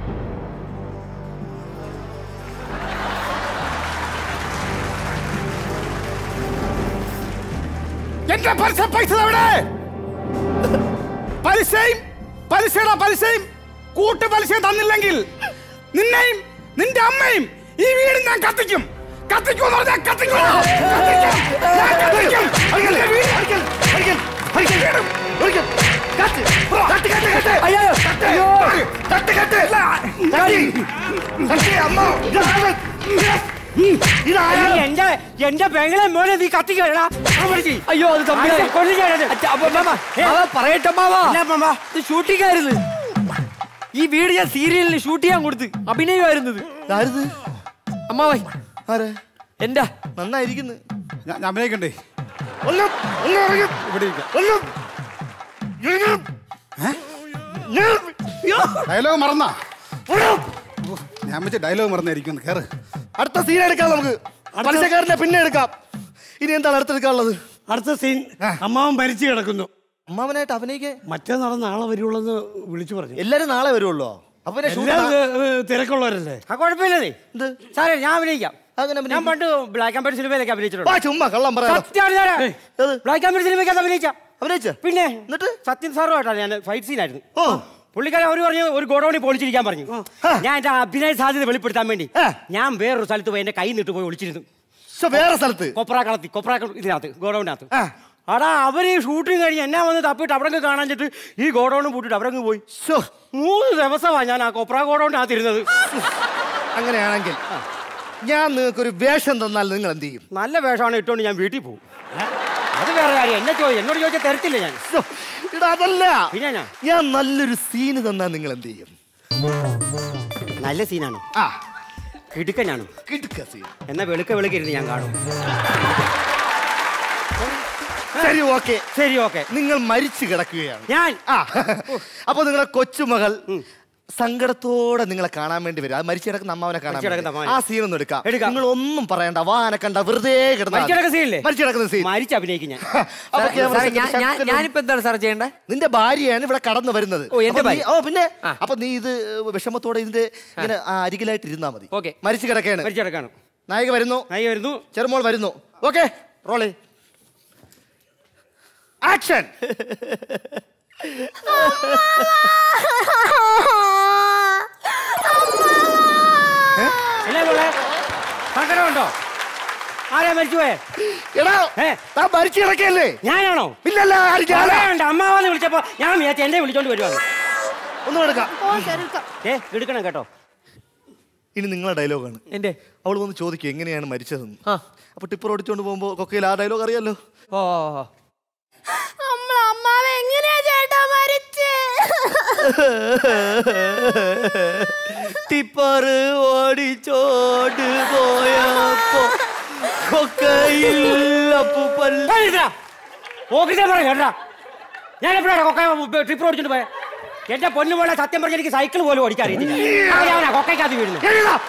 എന്റെ പലിശ പൈസ എവിടെ പലിശയും പലിശയുടെ പലിശയും കൂട്ടു പലിശയും തന്നില്ലെങ്കിൽ നിന്നെയും നിന്റെ അമ്മയും ഈ വീട് ഞാൻ കത്തിക്കും കത്തിക്കും എന്ന് പറഞ്ഞാൽ കത്തിക്കും കത്തിക്കും. ഞാൻ കത്തിക്കും. നിന്റെ വീട് എന്റെ എന്റെ പെങ്ങളെ മോനെ നീ കത്തിക്കടാ അയ്യോ അത് തമ്പി പറയട്ടമ്മാവാ ഇത് ഷൂട്ടിംഗ് ആയിരുന്നു ഈ വീട് ഞാൻ സീരിയലിന് ഷൂട്ട് ചെയ്യാൻ കൊടുത്ത് അഭിനയമായിരുന്നത് അമ്മാവായി എന്താ നന്നായിരിക്കുന്നു ഞാൻ അഭിനയിക്കണ്ടേ ഒന്ന് ഒന്ന് ഇറങ്ങി. ഇവിടെ ഇരിക്കാം ഒന്ന് ഡയലോഗ് മറന്നാ ഞാൻ വെച്ച് ഡയലോഗ് മറന്നായിരിക്കും കേറ് അടുത്ത സീൻ എടുക്കാം നമുക്ക് പലിശക്കാരനെ പിന്നെ എടുക്കാം ഇനി എന്താണ് അടുത്തെടുക്കാനുള്ളത് അടുത്ത സീൻ അമ്മാവൻ മരിച്ചു കിടക്കുന്നു അമ്മാവനായിട്ട് അഭിനയിക്കേ മറ്റേ നാളെ നാളെ വരുള്ളൂ എന്ന് വിളിച്ചു പറഞ്ഞു എല്ലാരും നാളെ വരുള്ളൂ അപ്പൊ പിന്നെ shoot എല്ലാം നാ- ഏ, ഏ, തിരക്കുള്ളവരല്ലേ ആ കുഴപ്പമില്ലേ സാറേ ഞാൻ അഭിനയിക്കാം അങ്ങനെ ഞാൻ പണ്ട് ബ്ലാക്ക് ആൻഡ് വൈറ്റ് സിനിമയിലൊക്കെ വാ, അഭിനയിച്ചിട്ടുണ്ട് ചുമ്മാ കള്ളം പറയാം സത്യമാണ് സാറേ ബ്ലാക്ക് ആൻഡ് വൈറ്റ് സിനിമയ്ക്ക് അഭിനയിച്ച അഭിനയിച്ച പിന്നെ എന്നിട്ട് സത്യൻ സാറുമായിട്ടാണ് ഞാൻ ഫൈറ്റ് സീനായിരുന്നു പുള്ളിക്കാരൻ അവർ പറഞ്ഞു ഒരു ഗോഡൌണിൽ പൊളിച്ചിരിക്കാൻ പറഞ്ഞു ഞാൻ എന്റെ അഭിനയ സാധ്യത വെളിപ്പെടുത്താൻ വേണ്ടി ഞാൻ വേറൊരു സ്ഥലത്ത് പോയി എന്റെ കൈ നിട്ട് പോയി ഒളിച്ചിരുന്നു വേറെ സ്ഥലത്ത് കൊപ്രാക്കളത്തി കൊപ്രാ ഇതിനകത്ത് ഗോഡൌണിനകത്ത് അടാ അവര് ഷൂട്ടിങ് കഴിഞ്ഞ് എന്നെ വന്ന് തപ്പിട്ട് അവിടെ കാണാൻ ചെന്നിട്ട് ഈ ഗോഡൌണും പൂട്ടിട്ട് അവിടെ പോയി മൂന്ന് ദിവസമാണ് ഞാൻ ആ കൊപ്ര ഗോഡൌണിനകത്ത് ഇരുന്നത് അങ്ങനെയാണെങ്കിൽ ഞാൻ നിങ്ങൾക്ക് ഒരു വേഷം തന്നാൽ നിങ്ങൾ എന്ത് ചെയ്യും നല്ല വേഷമാണ് ഇട്ടുകൊണ്ട് ഞാൻ വീട്ടിൽ പോകും അത് വേറെ കാര്യം എന്നെ ചോദിച്ചു എന്നോട് ചോദിച്ചാൽ തരത്തില്ല ഞാൻ ഇടാ അതല്ല പിന്നെ ഞാൻ ഞാൻ നല്ലൊരു സീന് തന്നാൽ നിങ്ങൾ എന്ത് ചെയ്യും നല്ല സീനാണ് ആ കിടുക്ക ഞാനും കിടുക്ക സീൻ എന്നാ വെളുക്ക വെളുക്കിരുന്ന് ഞാൻ കാണും ശരി ഓക്കെ ശരി ഓക്കെ നിങ്ങൾ മരിച്ചു കിടക്കുകയാണ് ഞാൻ ആ അപ്പൊ നിങ്ങളുടെ കൊച്ചുമകൾ സങ്കടത്തോടെ നിങ്ങളെ കാണാൻ വേണ്ടി വരും അത് മരിച്ചു കിടക്കുന്ന അമ്മാവനെ കാണാൻ മരിച്ചു കിടക്കുന്ന വേണ്ടി. അമ്മാവനെ. ആ സീൻ ഒന്ന് എടുക്കാം എടുക്കാം. നിങ്ങൾ ഒന്നും പറയണ്ട വാന കണ്ട വെറുതെ കിടന്നാ മരിച്ചു കിടക്കുന്ന സീനില്ലേ? മരിച്ചു കിടക്കുന്ന സീൻ മരിച്ച് അഭിനയിക്കും ഞാൻ അപ്പൊ സാറേ, ക്യാമറ സാറേ, ഞാൻ- ഞാൻ- ശക്തനും- ഞാനിപ്പോ എന്താണ് സാർ ചെയ്യേണ്ടത് നിന്റെ ഭാര്യയാണ് ഇവിടെ കടന്നു വരുന്നത് ഓ, എന്റെ അപ്പൊ നീ- ഭാര്യ. ഓ പിന്നെ അപ്പൊ നീ ഇത് വിഷമത്തോടെ ഇതിന്റെ ഇങ്ങനെ ആ, അരികിലായിട്ട് ഇരുന്നാ മതി ഓക്കെ മരിച്ചു കിടക്കാണ് മരിച്ചു കിടക്കാണ് നായിക വരുന്നു നായിക വരുന്നു ചെറുമോൾ വരുന്നു ഓക്കെ റോളി ആക്ഷൻ അല്ലേ മോളെ സങ്കടമുണ്ടോ ആരാ മരിച്ചുപോയേ എടാ താൻ മരിച്ചു കിടക്കല്ലേ ഞാനാണോ ഇല്ലല്ല ആര് ഞാനാ? പറയാനുണ്ട് അമ്മാവെന്ന് വിളിച്ചപ്പോ ഞാൻ വിചാരിച്ചു എന്നെ വിളിച്ചോണ്ട് വരുവാന്ന് ഒന്നും എടുക്കാം ഏ എടുക്കണം കേട്ടോ ഇനി നിങ്ങളെ ഡയലോഗാണ് എന്റെ അവൾ വന്ന് ചോദിക്കും എങ്ങനെയാണ് മരിച്ചതെന്ന് അപ്പൊ ടിപ്പർ ഓടിച്ചോണ്ട് പോകുമ്പോ കൊക്കയിൽ ആ ഡയലോഗ് അറിയാലോ ഓ നമ്മള അമ്മാവ എങ്ങനെയാ ചേട്ടാ മരിച്ചേ ടിപ്പർ ഓടിച്ചോണ്ട് പോയപ്പോ കൊക്കയിൽ അപ്പൂപ്പൻ ഓഫീസേ പറ കേട്ടാ ഞാൻ എപ്പോഴാണ് കൊക്ക ട്രിപ്പ് ഓടിച്ചിട്ട് പോയെ എന്റെ പൊന്നു പോലെ സത്യം പറഞ്ഞ എനിക്ക് സൈക്കിൾ പോലും ഓടിക്കാൻ അറിയത്തില്ല ഞാനാ കൊക്കയ്ക്കകത്ത് വീഴുന്നു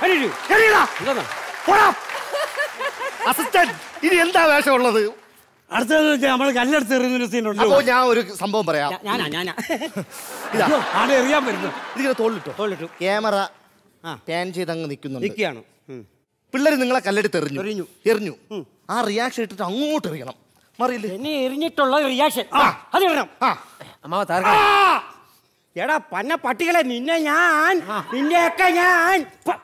അസിസ്റ്റന്റ് ഇനി എന്താ വേഷമുള്ളത് അടുത്തത് നമ്മൾ കല്ലെടുത്ത് എറിയുന്ന സീനുണ്ട് അപ്പോ ഞാൻ ഒരു സംഭവം പറയാം ഞാനാ ഞാനാ ഇതാ ആടെ എറിയാൻ വരുന്നു ഇതിങ്ങനെ തോളിലിട്ടോ തോളിലിട്ടു ക്യാമറ പാൻ ചെയ്ത് അങ്ങ് നിൽക്കുന്നുണ്ട് നിൽക്കുകയാണ് പിള്ളേര് നിങ്ങളെ കല്ലെടുത്ത് എറിഞ്ഞു എറിഞ്ഞു എറിഞ്ഞു ആ റിയാക്ഷൻ ഇട്ടിട്ട് അങ്ങോട്ട് എറിയണം മറിയില്ലേ എന്നെ എറിഞ്ഞിട്ടുള്ള റിയാക്ഷൻ അത് ഇടണം അമ്മാവ എടാ പന്ന പട്ടികളെ നിന്നെ ഞാൻ നിന്നെയൊക്കെ ഞാൻ പ-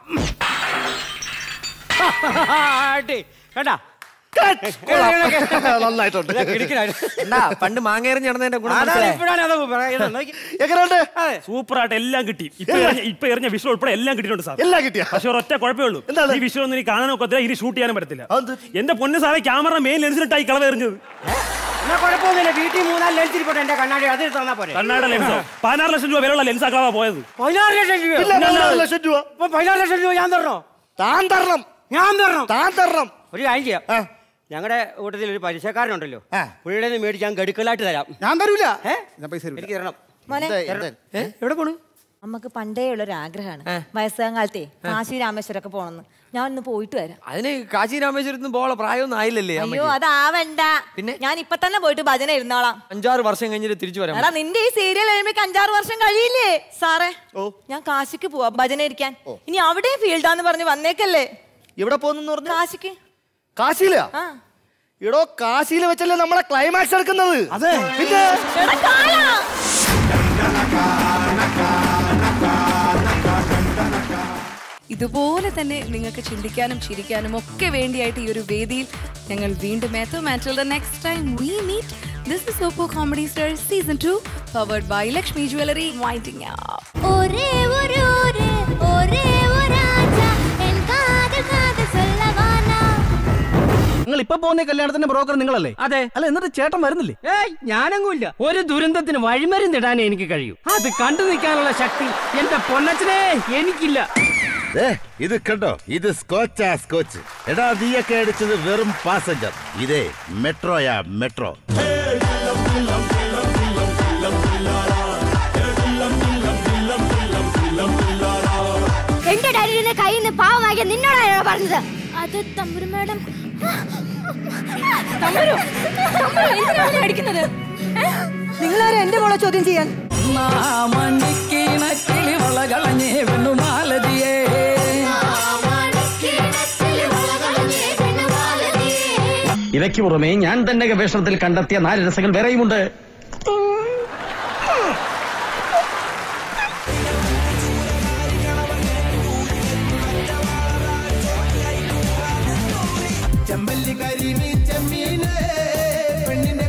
ആട്ടി. കേട്ടാ നന്നായിട്ടുണ്ട് എന്താ പണ്ട് മാങ്ങേറിഞ്ഞ് നടന്നതിന്റെ ഗുണം അതാണ് മനസ്സിലായോ? ഇപ്പോഴാണ് അത് പറയുന്നത്. നോക്കി. എങ്ങനെയുണ്ട് സൂപ്പർ ആയിട്ട് എല്ലാം കിട്ടി ഇപ്പൊ എറിഞ്ഞ ഇപ്പൊ എറിഞ്ഞ വിഷു ഉൾപ്പെടെ എല്ലാം കിട്ടിയിട്ടുണ്ട് സാർ എല്ലാം കിട്ടിയ പക്ഷെ ഒരൊറ്റ കുഴപ്പമേ ഉള്ളൂ ഈ വിഷു ഒന്നും എനിക്ക് കാണാൻ ഒക്കത്തില്ല ഇനി ഷൂട്ട് ചെയ്യാനും പറ്റത്തില്ല എന്റെ പൊന്നു സാറേ ക്യാമറ മെയിൻ ലെൻസിലിട്ടായി കളവ് എറിഞ്ഞത് എന്നാ കുഴപ്പമൊന്നുമില്ല വീട്ടിൽ മൂന്നാല് ലെൻസ് ഇരിപ്പട്ടെ എന്റെ കണ്ണാടി അത് തന്നാ പോരെ കണ്ണാട ലെൻസോ പതിനാറ് ലക്ഷം രൂപ വിലയുള്ള ലെൻസ് ആക്കാവാ പോയത് പതിനാറ് ലക്ഷം രൂപ ഇല്ല, പതിനാറ് ലക്ഷം രൂപ ഇപ്പൊ പതിനാറ് ലക്ഷം രൂപ ഞാൻ തരണോ താൻ തരണം ഞാൻ തരണം താൻ തരണം ഒരു കാര്യം ചെയ്യാം ഞങ്ങളുടെ കൂട്ടത്തിൽ ഒരു പരിചയക്കാരനുണ്ടല്ലോ പുള്ളിയുടെ നിന്ന് മേടിച്ച് ഞാൻ ഗഡുക്കലായിട്ട് തരാം ഞാൻ തരൂല ഏ? ഞാൻ പൈസ തരൂല. എനിക്ക് തരണം മോനെ തരണം. ഏ? എവിടെ പോണു നമുക്ക് പണ്ടേ ഉള്ളൊരു ആഗ്രഹമാണ് വയസ്സാം കാലത്തെ കാശി രാമേശ്വരമൊക്കെ പോണെന്ന് ഞാൻ ഒന്ന് പോയിട്ട് വരാം അതിന് കാശി രാമേശ്വരത്തുനിന്ന് പോകാനുള്ള പ്രായമൊന്നും ആയില്ലല്ലേ അയ്യോ അമ്മയ്ക്ക് അതാവണ്ട പിന്നെ ഞാൻ ഇപ്പൊ തന്നെ പോയിട്ട് ഭജന ഇരുന്നോളാം അഞ്ചാറ് വർഷം കഴിഞ്ഞിട്ട് തിരിച്ചു വരാം എടാ നിന്റെ ഈ സീരിയൽ കഴിയുമ്പോ അഞ്ചാറ് വർഷം കഴിയില്ലേ സാറേ ഞാൻ കാശിക്ക് പോവാ ഭജന ഇരിക്കാൻ ഇനി അവിടെയും ഫീൽഡാന്ന് പറഞ്ഞ് വന്നേക്കല്ലേ എവിടെ പോകുന്നു പറഞ്ഞു കാശിക്ക് കാശിയില ആ എടോ കാശിയിൽ വെച്ചല്ലേ നമ്മളെ ക്ലൈമാക്സ് എടുക്കുന്നത് അതെ പിന്നെ എടാ കാലാ ഇതുപോലെ തന്നെ നിങ്ങൾക്ക് ചിന്തിക്കാനും ചിരിക്കാനും ഒക്കെ വേണ്ടിയായിട്ട് ഈ ഒരു വേദിയിൽ ഞങ്ങൾ വീണ്ടും എത്തും and the next time we meet this is Oppo comedy star season two powered by Lakshmi jewellery winding ஒரே ஒரு ஊரு ஒரே ஒரு ராஜா என் காதல் காதல் சொல்லவானா നിങ്ങൾ ഇപ്പൊ പോകുന്ന ഈ കല്യാണത്തിന്റെ ബ്രോക്കർ നിങ്ങളല്ലേ അതെ അല്ല എന്നിട്ട് ചേട്ടൻ വരുന്നില്ലേ ഏയ് ഞാനെങ്ങുമില്ല ഒരു ദുരന്തത്തിന് വഴിമരുന്നിടാനേ എനിക്ക് കഴിയൂ അത് കണ്ടു നിൽക്കാനുള്ള ശക്തി എന്റെ പൊന്നച്ചനെ എനിക്കില്ല ദേ, ഇത് കണ്ടോ ഇത് സ്കോച്ചാ സ്കോച്ച് എടാ നീയൊക്കെ അടിച്ചത് വെറും പാസഞ്ചർ ഇതേ മെട്രോയാ മെട്രോ എന്റെ ഡാഡിയുടെ കയ്യിൽ നിന്ന് പാവമാക്കിയ നിന്നോടാണ് പറഞ്ഞത് അത് തമ്പുരു മാഡം അടിക്കുന്നത് നിങ്ങളാരും എന്റെ മോളെ ചോദ്യം ചെയ്യാൻ ഇവയ്ക്ക് പുറമെ ഞാൻ തന്നെ ഗവേഷണത്തിൽ കണ്ടെത്തിയ നാല് രസങ്ങൾ വേറെയുമുണ്ട് ചെമ്പല്ലി കരിമീ ചെമ്മീന് പെണ്ണിന്റെ